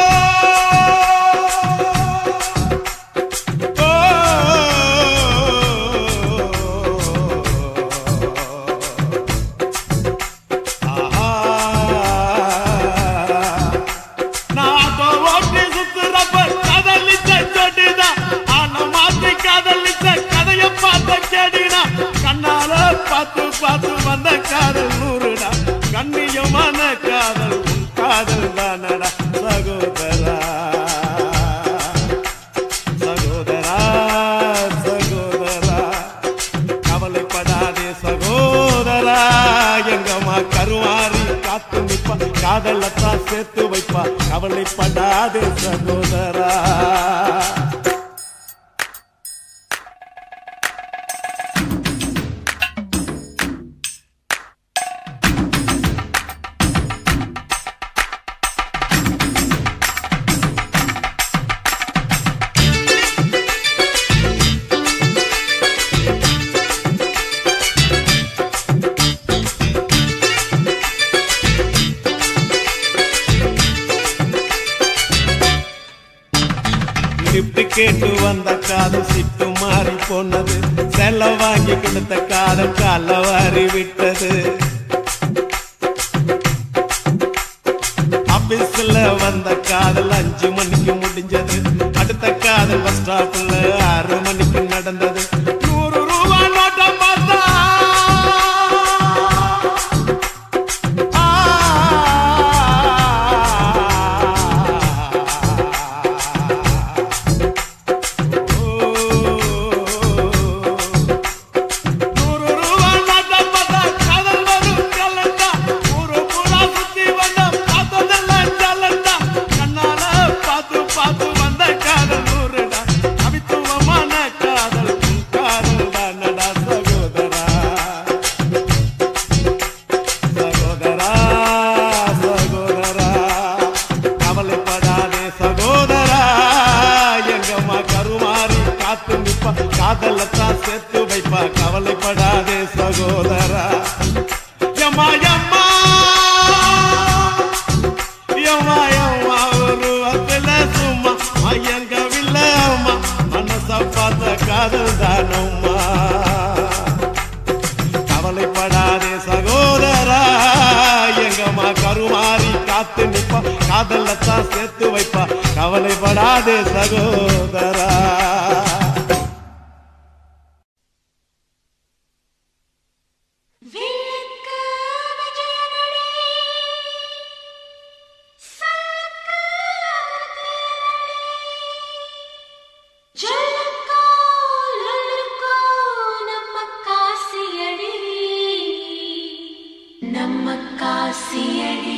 நாம ஓட்டி சுத்துறப்ப காதலிச்ச ஜோடிதான். ஆனா மாத்தி காதலிச்ச கதைய பார்த்த கேடினா. கண்ணால பார்த்து பார்த்து வந்த காதல் நூறுடா கண்ணியமான காதல் உன் காதல் தானடா சகோதரா சகோதரா சகோதரா கவலைப்படாதே சகோதரா எங்கம்மா கருவாரி காத்து நிப்பா காதலத்தான் சேர்த்து வைப்பா கவலைப்படாதே சகோதரா கிஃப்ட் கேட்டு வந்த காதல் சிட்டு மாறி போனது செல்ல வாங்கி கொடுத்த காதல் கால வாரி விட்டது ஆபீஸ்ல வந்த காதல் அஞ்சு மணிக்கு முடிஞ்சது அடுத்த காதல் பஸ் ஸ்டாப்ல ஆறு மணிக்கு நடந்தது நூறு ரூபா நோட்டை பார்த்தா நூறு ரூபா நோட்டை பார்த்தா காதல் வரும் கலந்தா ஊரு பூரா சுத்தி வந்த பார்த்ததெல்லாம் ஜலந்தா கண்ணால பார்த்து பார்த்து வந்த காதல் நூறுடா கவித்துவமான தான் சேர்த்து வைப்பா கவலைப்படாதே சகோதரா யம்மா யம்மா யம்மா யம்மா ஒரு வத்துல சும்மா மயங்கவில்லை அம்மா மனச பார்த்த காதல் தானம்மா கவலைப்படாதே சகோதரா எங்கம்மா கருமாறி காத்து நிப்பா காதல்ல தான் சேர்த்து வைப்பா கவலைப்படாதே சகோதரா ஜொல்லக்கோ, லொல்லக்கோ, நம்ம காசியடி நம்ம காசியடி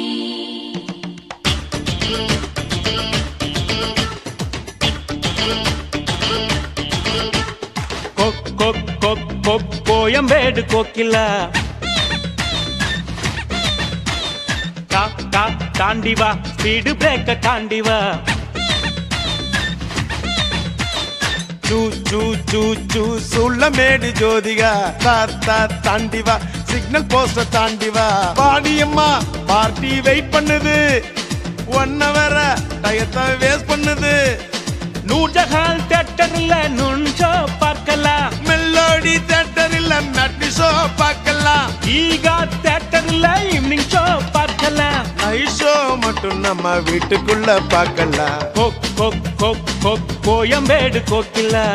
கொக் கொக் கொக் கொக் கோயம்பேடு கோக்கிலா கா கா தாண்டி வா ஸ்பீடு பிரேக்க தாண்டி வா சூ சூ சூ சூ சுள்ளமேடு ஜோதிகா தாத்தா தாண்டி வா சிக்னல் போஸ்ட தாண்டி வா பாடியம்மா பார்ட்டி வெயிட் பண்ணுது ஒன் ஹவர டயத்தை வேஸ்ட் பண்ணுது நூர்ஜஹால் தேட்டர்ல நுண்சோ பார்க்கலாம் மெல்லோடி தேட்டரில் மெட்டி ஷோ பார்க்கலாம் ஈகா தேட்டர்ல ஈவினிங் ஷோ பார்க்கலாம் நைட் ஷோ மட்டும் நம்ம வீட்டுக்குள்ள பார்க்கலாம் கொக் கொக் கொக் கொக் கோயம்பேடு கோக்கிலா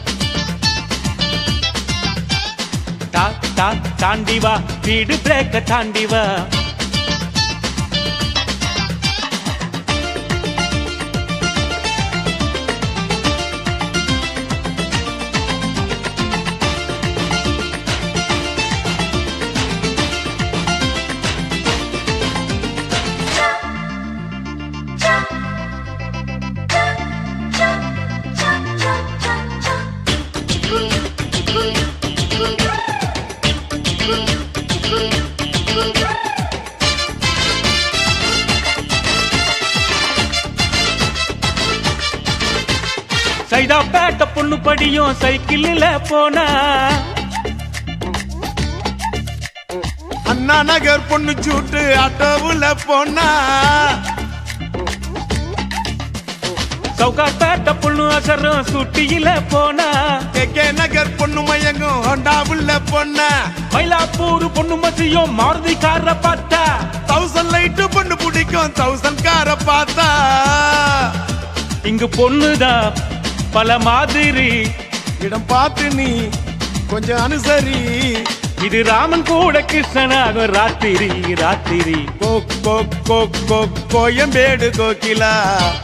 தா தா தாண்டி வா ஸ்பீடு பிரேக்க தாண்டி வா சைதாப்பேட்ட பொண்ணு படியும் சைக்கிளில் போனா அண்ணா நகர் பொண்ணு சூட்டு ஆட்டோவுல போனா சவுகார்பேட்ட பொண்ணு அசரும் சுட்டியில போனா கே நகர் பொண்ணு மயங்கும் ஹோண்டாவுல போனா மயிலாப்பூர் பொண்ணு மசியும் மாருதி கார பார்த்தா தௌசண்ட் லைட்டு பொண்ணு பிடிக்கும் தௌசண்ட் கார பார்த்தா இங்கு பொண்ணுதான் பல மாதிரி இடம் பார்த்து நீ கொஞ்சம் அனுசரி இது ராமன் கூட கிருஷ்ணனாகும் ராத்திரி ராத்திரி கோ கோ கோ கோ கோயம்பேடு கோகிலா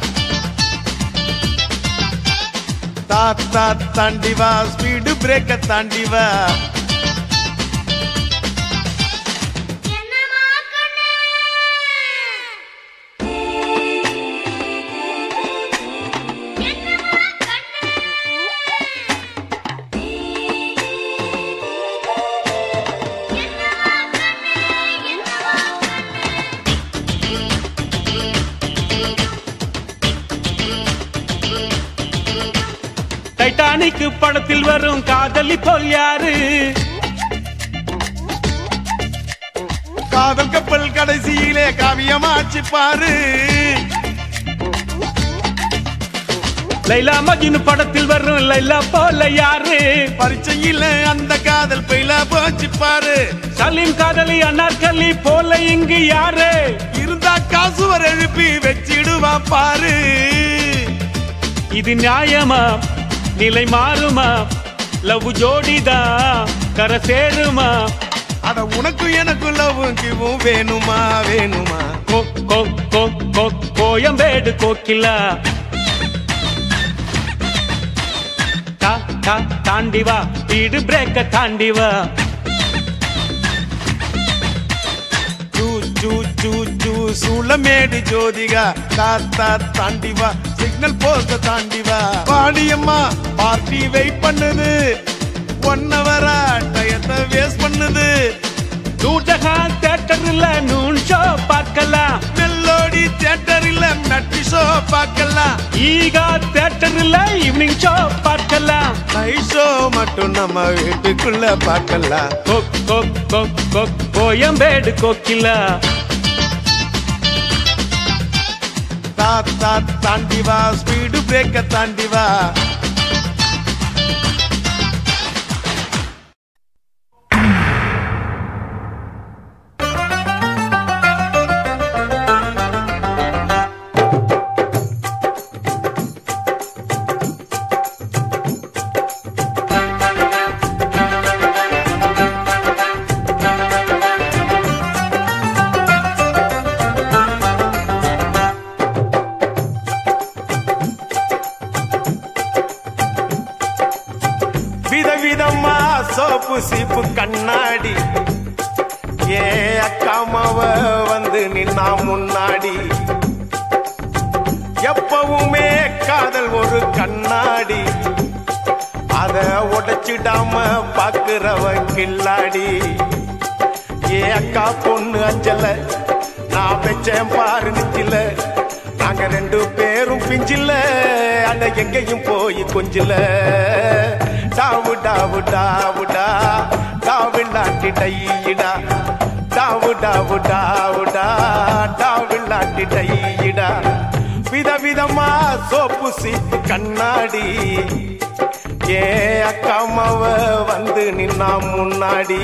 தாத்தா தாண்டி வா ஸ்பீடு பிரேக்க தாண்டி வா டைட்டானிக் படத்தில் வரும் காதலி போல் யாரு காதல் கப்பல் கடைசியிலே காவியமாச்சு பாரு லைலா மஜ்னு படத்தில் வரும் லைலா போல யாரு பரிச்சையில அந்த காதல் பையில போச்சு பாரு சலீம் காதலி அன்னார்கலி போல இங்கு யாரு இருந்தா காசுவர் எழுப்பி வச்சிடுவா பாரு இது நியாயமா நிலை மாறுமா லவ் ஜோடிதான் கரை சேருமா அட உனக்கு எனக்கு லவ்வும் கிவும் வேணுமா வேணுமா கோ கோ கோ கோ கோயம்பேடு கோக்கிலா தா தா தாண்டி வா ஸ்பீடு பிரேக்க தாண்டி வா சூ சூ சூ சூ சூளமேடு ஜோதிகா தாத்தா தாண்டி வா சிக்னல் போஸ்ட தாண்டி வா பாடியம்மா பார்ட்டி வெயிட் பண்ணுது ஒன் ஹவரா டயத்தை வேஸ்ட் பண்ணுது நூர்ஜஹான் தேட்டர்ல நூன் ஷோ பார்க்கலாம் மெல்லோடி தியேட்டரில் மெட்டி ஷோ பார்க்கலாம் ஈகா தேட்டர்ல ஈவினிங் ஷோ பார்க்கலாம் ஐஷோ மட்டும் நம்ம வீட்டுக்குள்ள பார்க்கலாம் கொக் கொக் கொக் கொக் கோயம்பேடு கோக்கிலா தாத்தா தாண்டி வா ஸ்பீடு பிரேக்க தாண்டி வா விதவிதமா சோப்பு சீப்பு கண்ணாடி ஏ அக்காமாவ வந்து நின்னா முன்னாடி எப்பவுமே காதல் ஒரு கண்ணாடி அத உடைச்சிடாம பாக்குறவன் கில்லாடி ஏ அக்கா பொண்ணு அஞ்சல நான் வச்சேன் பாரு நிச்சில நாங்க ரெண்டு பேரும் பிஞ்சில அட எங்கேயும் போய் கொஞ்சில டாவு டாவு டாவுடா டாவில்லாட்டி டையிடா டாவு டாவு டாவுடா டாவில்லாட்டி டையிடா விதவிதமா சோப்பு சீப்பு கண்ணாடி ஏ அக்காமாவ வந்து நின்னா முன்னாடி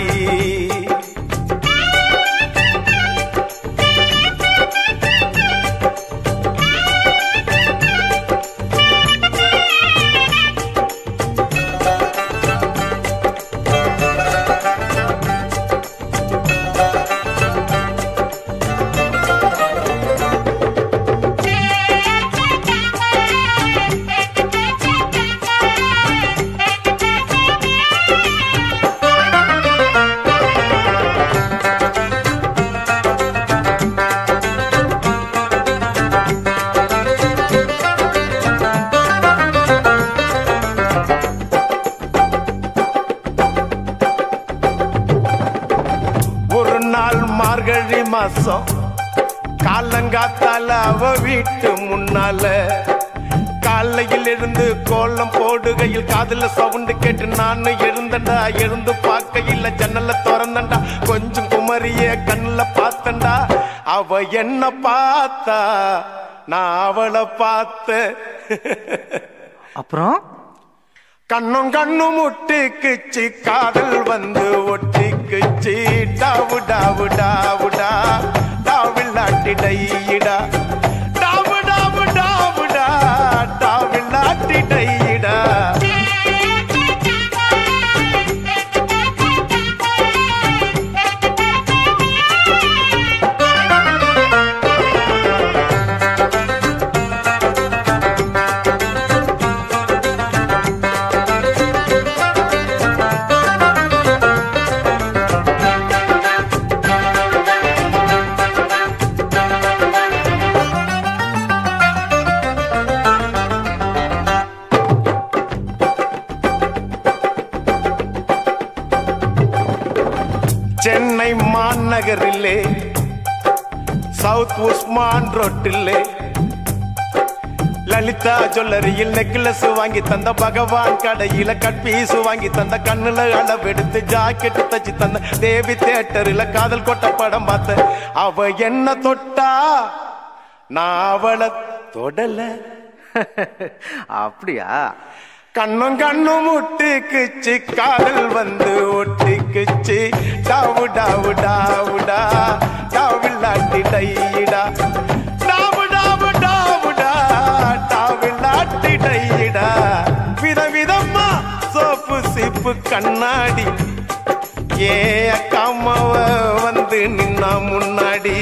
ஒரு நாள் மார்கழி மாசம் காலங்காத்தால அவ வீட்டு முன்னால காலையில் இருந்து கோலம் போடுகையில் காதுல சவுண்டு கேட்டு நானு எழுந்தண்டா எழுந்து பார்க்கையில் ஜன்னல திறந்தண்டா கொஞ்சம் குமரிய கண்ணுல பார்த்தண்டா அவ என்ன பார்த்தா நான் அவளை பார்த்தேன் அப்புறம் கண்ணும் கண்ணும் முட்டிக்குச்சு காதல் வந்து ஒட்டிக்குச்சு டாவு டாவு டாவுடா டாவில்லாட்டி டையிடா டாவு டாவு டாவுடா டாவில்லாட்டி டையிடா சென்னை மாநகரிலே சவுத் உஸ்மான் ரோட்டிலே லலிதா ஜுவல்லரியில் நெக்லஸ் வாங்கி தந்த பகவான் கடையில கட்பீஸ் வாங்கி தந்த கண்ணுல அளவெடுத்து ஜாக்கெட் தச்சு தந்த தேவி தியேட்டரில் காதல் கொட்ட படம் பார்த்த அவ என்ன தொட்டா நான் அவளை தொடல அப்படியா கண்ணும் கண்ணும் முட்டிக்குச்சு காதல் வந்து ஒட்டிக்குச்சு டாவு டாவு டாவுடா டாவில்லாட்டி டையிடா டாவு டாவு டாவுடா டாவில்லாட்டி டையிடா விதவிதமா சோப்பு சீப்பு கண்ணாடி ஏ அக்காமாவ வந்து நின்னா முன்னாடி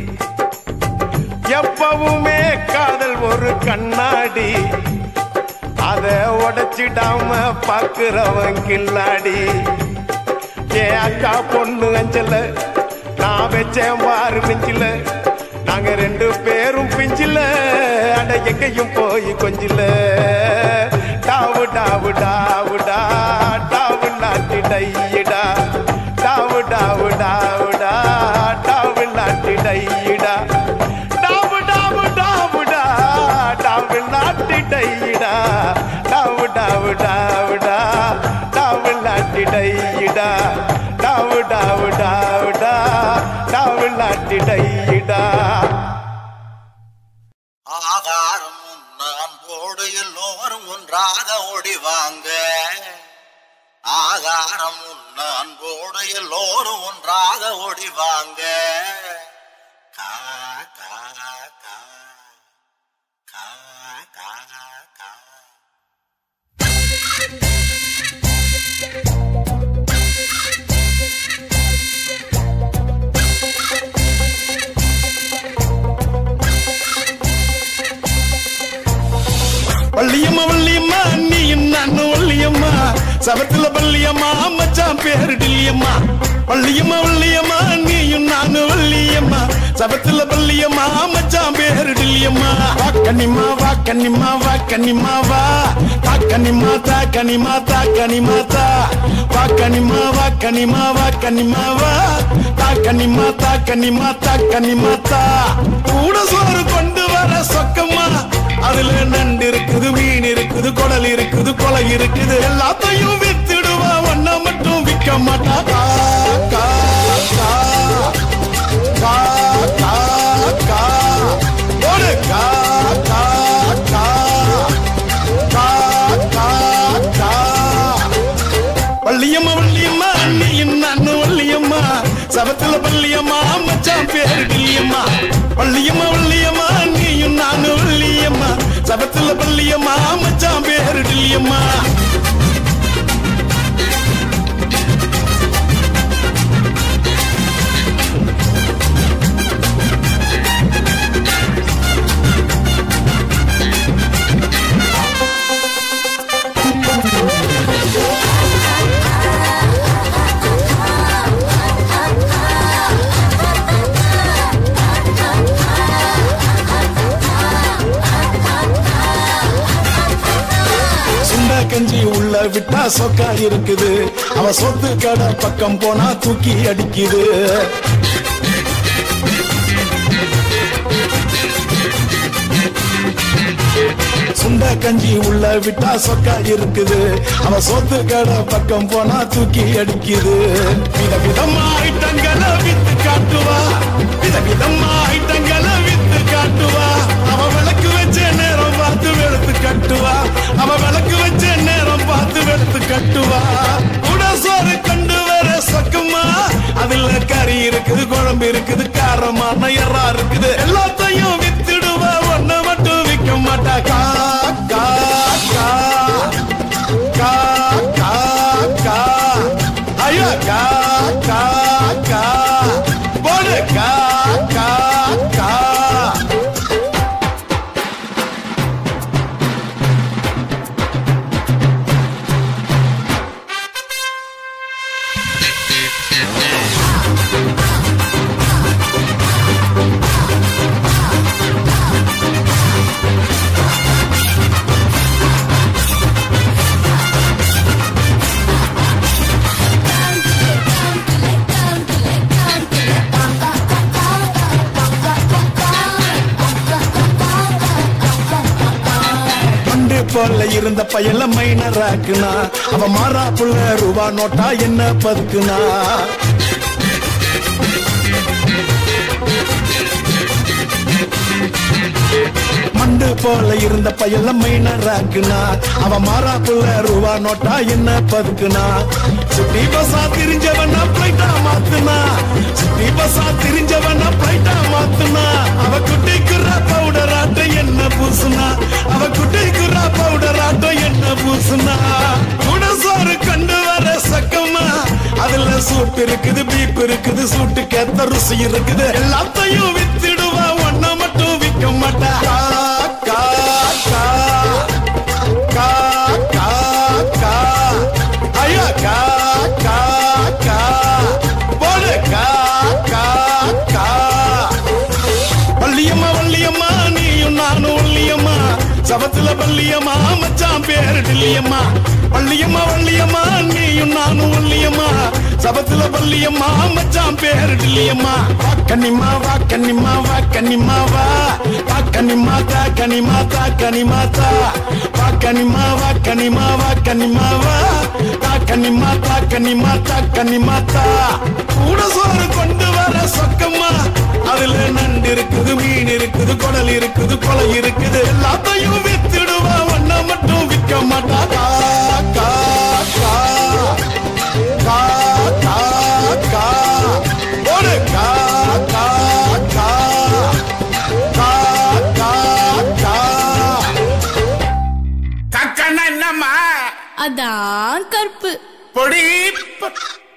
எப்பவுமே காதல் ஒரு கண்ணாடி அத உடைச்சிடாம பாக்குறவன் கில்லாடி ஏ அக்கா பொண்ணு அஞ்சல நான் வச்சேன் பாரு நெஞ்சில நாங்க ரெண்டு பேரும் பிஞ்சில அட எங்கேயும் போய் கொஞ்சில டாவு டாவு டாவுடா டாவு நாட்டி டையிடா டாவு டாவு டாவுடா டாவு நாட்டி டையிடா டாவு டாவு டாவுடா டாவு நாட்டி டையிடா டாவு டாவு டாவுடா டையிடா டாவு டாவு டாவு டா டாவு லாட்டி டையிடா ஆகாரம் அன்போடு எல்லோரும் ஒன்றாக ஓடிவாங்க ஆகாரம் உண்ண அன்போடு எல்லோரும் ஒன்றாக ஓடிவாங்க கா கா கா கா கா கா வள்ளியம்மா வள்ளியம்மா நீயும் நானும் வள்ளியம்மா சபத்துல பள்ளியம்மா மச்சான் பேரு டில்லியம்மா வள்ளியம்மா வள்ளியம்மா நீயும் நானும் வள்ளியம்மா சபத்துல பள்ளியம்மா மச்சான் பேரு டில்லியம்மா வா கன்னிமா வா கன்னிமா வா கன்னிமா வா தா கன்னிமா தா கன்னிமா தா கன்னிமா தா வா கன்னிமா வா கன்னிமா வா கன்னிமா வா தா கன்னிமா தா கன்னிமா தா கன்னிமா தா கூட சோறு கொண்டு வர சொக்கம்மா அதுல நண்டு இருக்குது மீன் இருக்குது குடல் இருக்குது கொலை இருக்குது எல்லாத்தையும் வித்துடுவா ஒன்ன மட்டும் விற்க மாட்டா கா, கா, கா. கா, கா, கா. போடு. கா, கா, கா. கா, கா, கா. வள்ளியம்மா வள்ளியம்மா நீயும் நானும் வள்ளியம்மா சபத்துல பள்ளியம்மா மச்சான் பேரு டில்லியம்மா வள்ளியம்மா வள்ளியம்மா நீயும் நானும் வள்ளியம்மா சபத்துல பள்ளியம்மா மச்சான் பேரு டில்லியம்மா சுண்டா கஞ்சி உள்ள விட்டா சொக்கா இருக்குது அவ சொத்து கடை பக்கம் போனா தூக்கி அடிக்குது சுண்டா கஞ்சி உள்ள விட்டா சொக்கா இருக்குது அவ சொத்து கடை பக்கம் போனா தூக்கி அடிக்குது வித விதமா ஐட்டங்களை வித்து காட்டுவா வித விதமா ஐட்டங்களை வித்து காட்டுவா அவ விளக்கு வச்ச நேரம் பார்த்து வெளுத்து கட்டுவா அவ விளக்கு வச்ச நேரம் பார்த்து வெளுத்து கட்டுவா கூட சோறு கொண்டு வர சொக்கமா அதுல கறி இருக்குது குழம்பு இருக்குது காரமான எறா இருக்குது எல்லாத்தையும் வித்துடுவா ஒன்ன மட்டும் விற்க மாட்டா கா கா கா கா கா கா ஐயோ கா கா கா போடு கா கா கா மண்டு போல இருந்த பையல மைனராக்குனா அவ மாறா புள்ள ரூபா நோட்டா என்ன பதுக்குனா மண்டு போல இருந்த பையல மைனராக்குனா அவ மாறா புள்ள ரூபா நோட்டா என்ன பதுக்குனா சுட்டி பசா திரிஞ்சவனா பிளைட்டா மாத்துனா சுட்டி பசா திரிஞ்சவனா பிளைட்டா மாத்துனா அவ குட்டிக்குற பவுடர் ஆட்டம் என்ன பூசுனா அவ குட்டிக்குற பவுடர் ஆட்டம் என்ன பூசுனா கூட சோறு கண்டு வர சக்கமா அதுல சூட்டு இருக்குது பீப் இருக்குது சூட்டு கேத்த ருசி இருக்குது எல்லாத்தையும் வித்துடுவா ஒன்ன மட்டும் விற்க மாட்டா கா, கா, கா. கா, கா, கா. ஐயா, கா, கா, கா. போடு, கா, கா, கா. வள்ளியம்மா வள்ளியம்மா நீயும் நானும் வள்ளியம்மா சபத்து சபத்துல பள்ளியம்மா மச்சான் பேரு டில்லியம்மா பள்ளியம்மா வள்ளியம்மா நீயும் நானும் வள்ளியம்மா சபத்துல பள்ளியம்மா மச்சான் பேரு டில்லியம்மா வா கன்னிமா வா கன்னிமா வா கன்னிமா வா வா கன்னிமா தா கனிமா தா கனிமா தா வா கனிமா வா கனிமா வா கனிமா வா தா கனிமா தா கனிமா தா கனிமா தா கூட சோறு கொண்டு வர சொக்கம்மா அதுல நண்டு இருக்குது மீன் இருக்குது குடல் இருக்குது கொலை இருக்குது எல்லாத்தையும் வித்துடுவா ஒன்ன மட்டும் விற்க மாட்டா கா கா கா கா கா கா ஓடு கா கா கா கா கா கா கக்கன்னா என்னம்மா அதான் கற்பு பொடி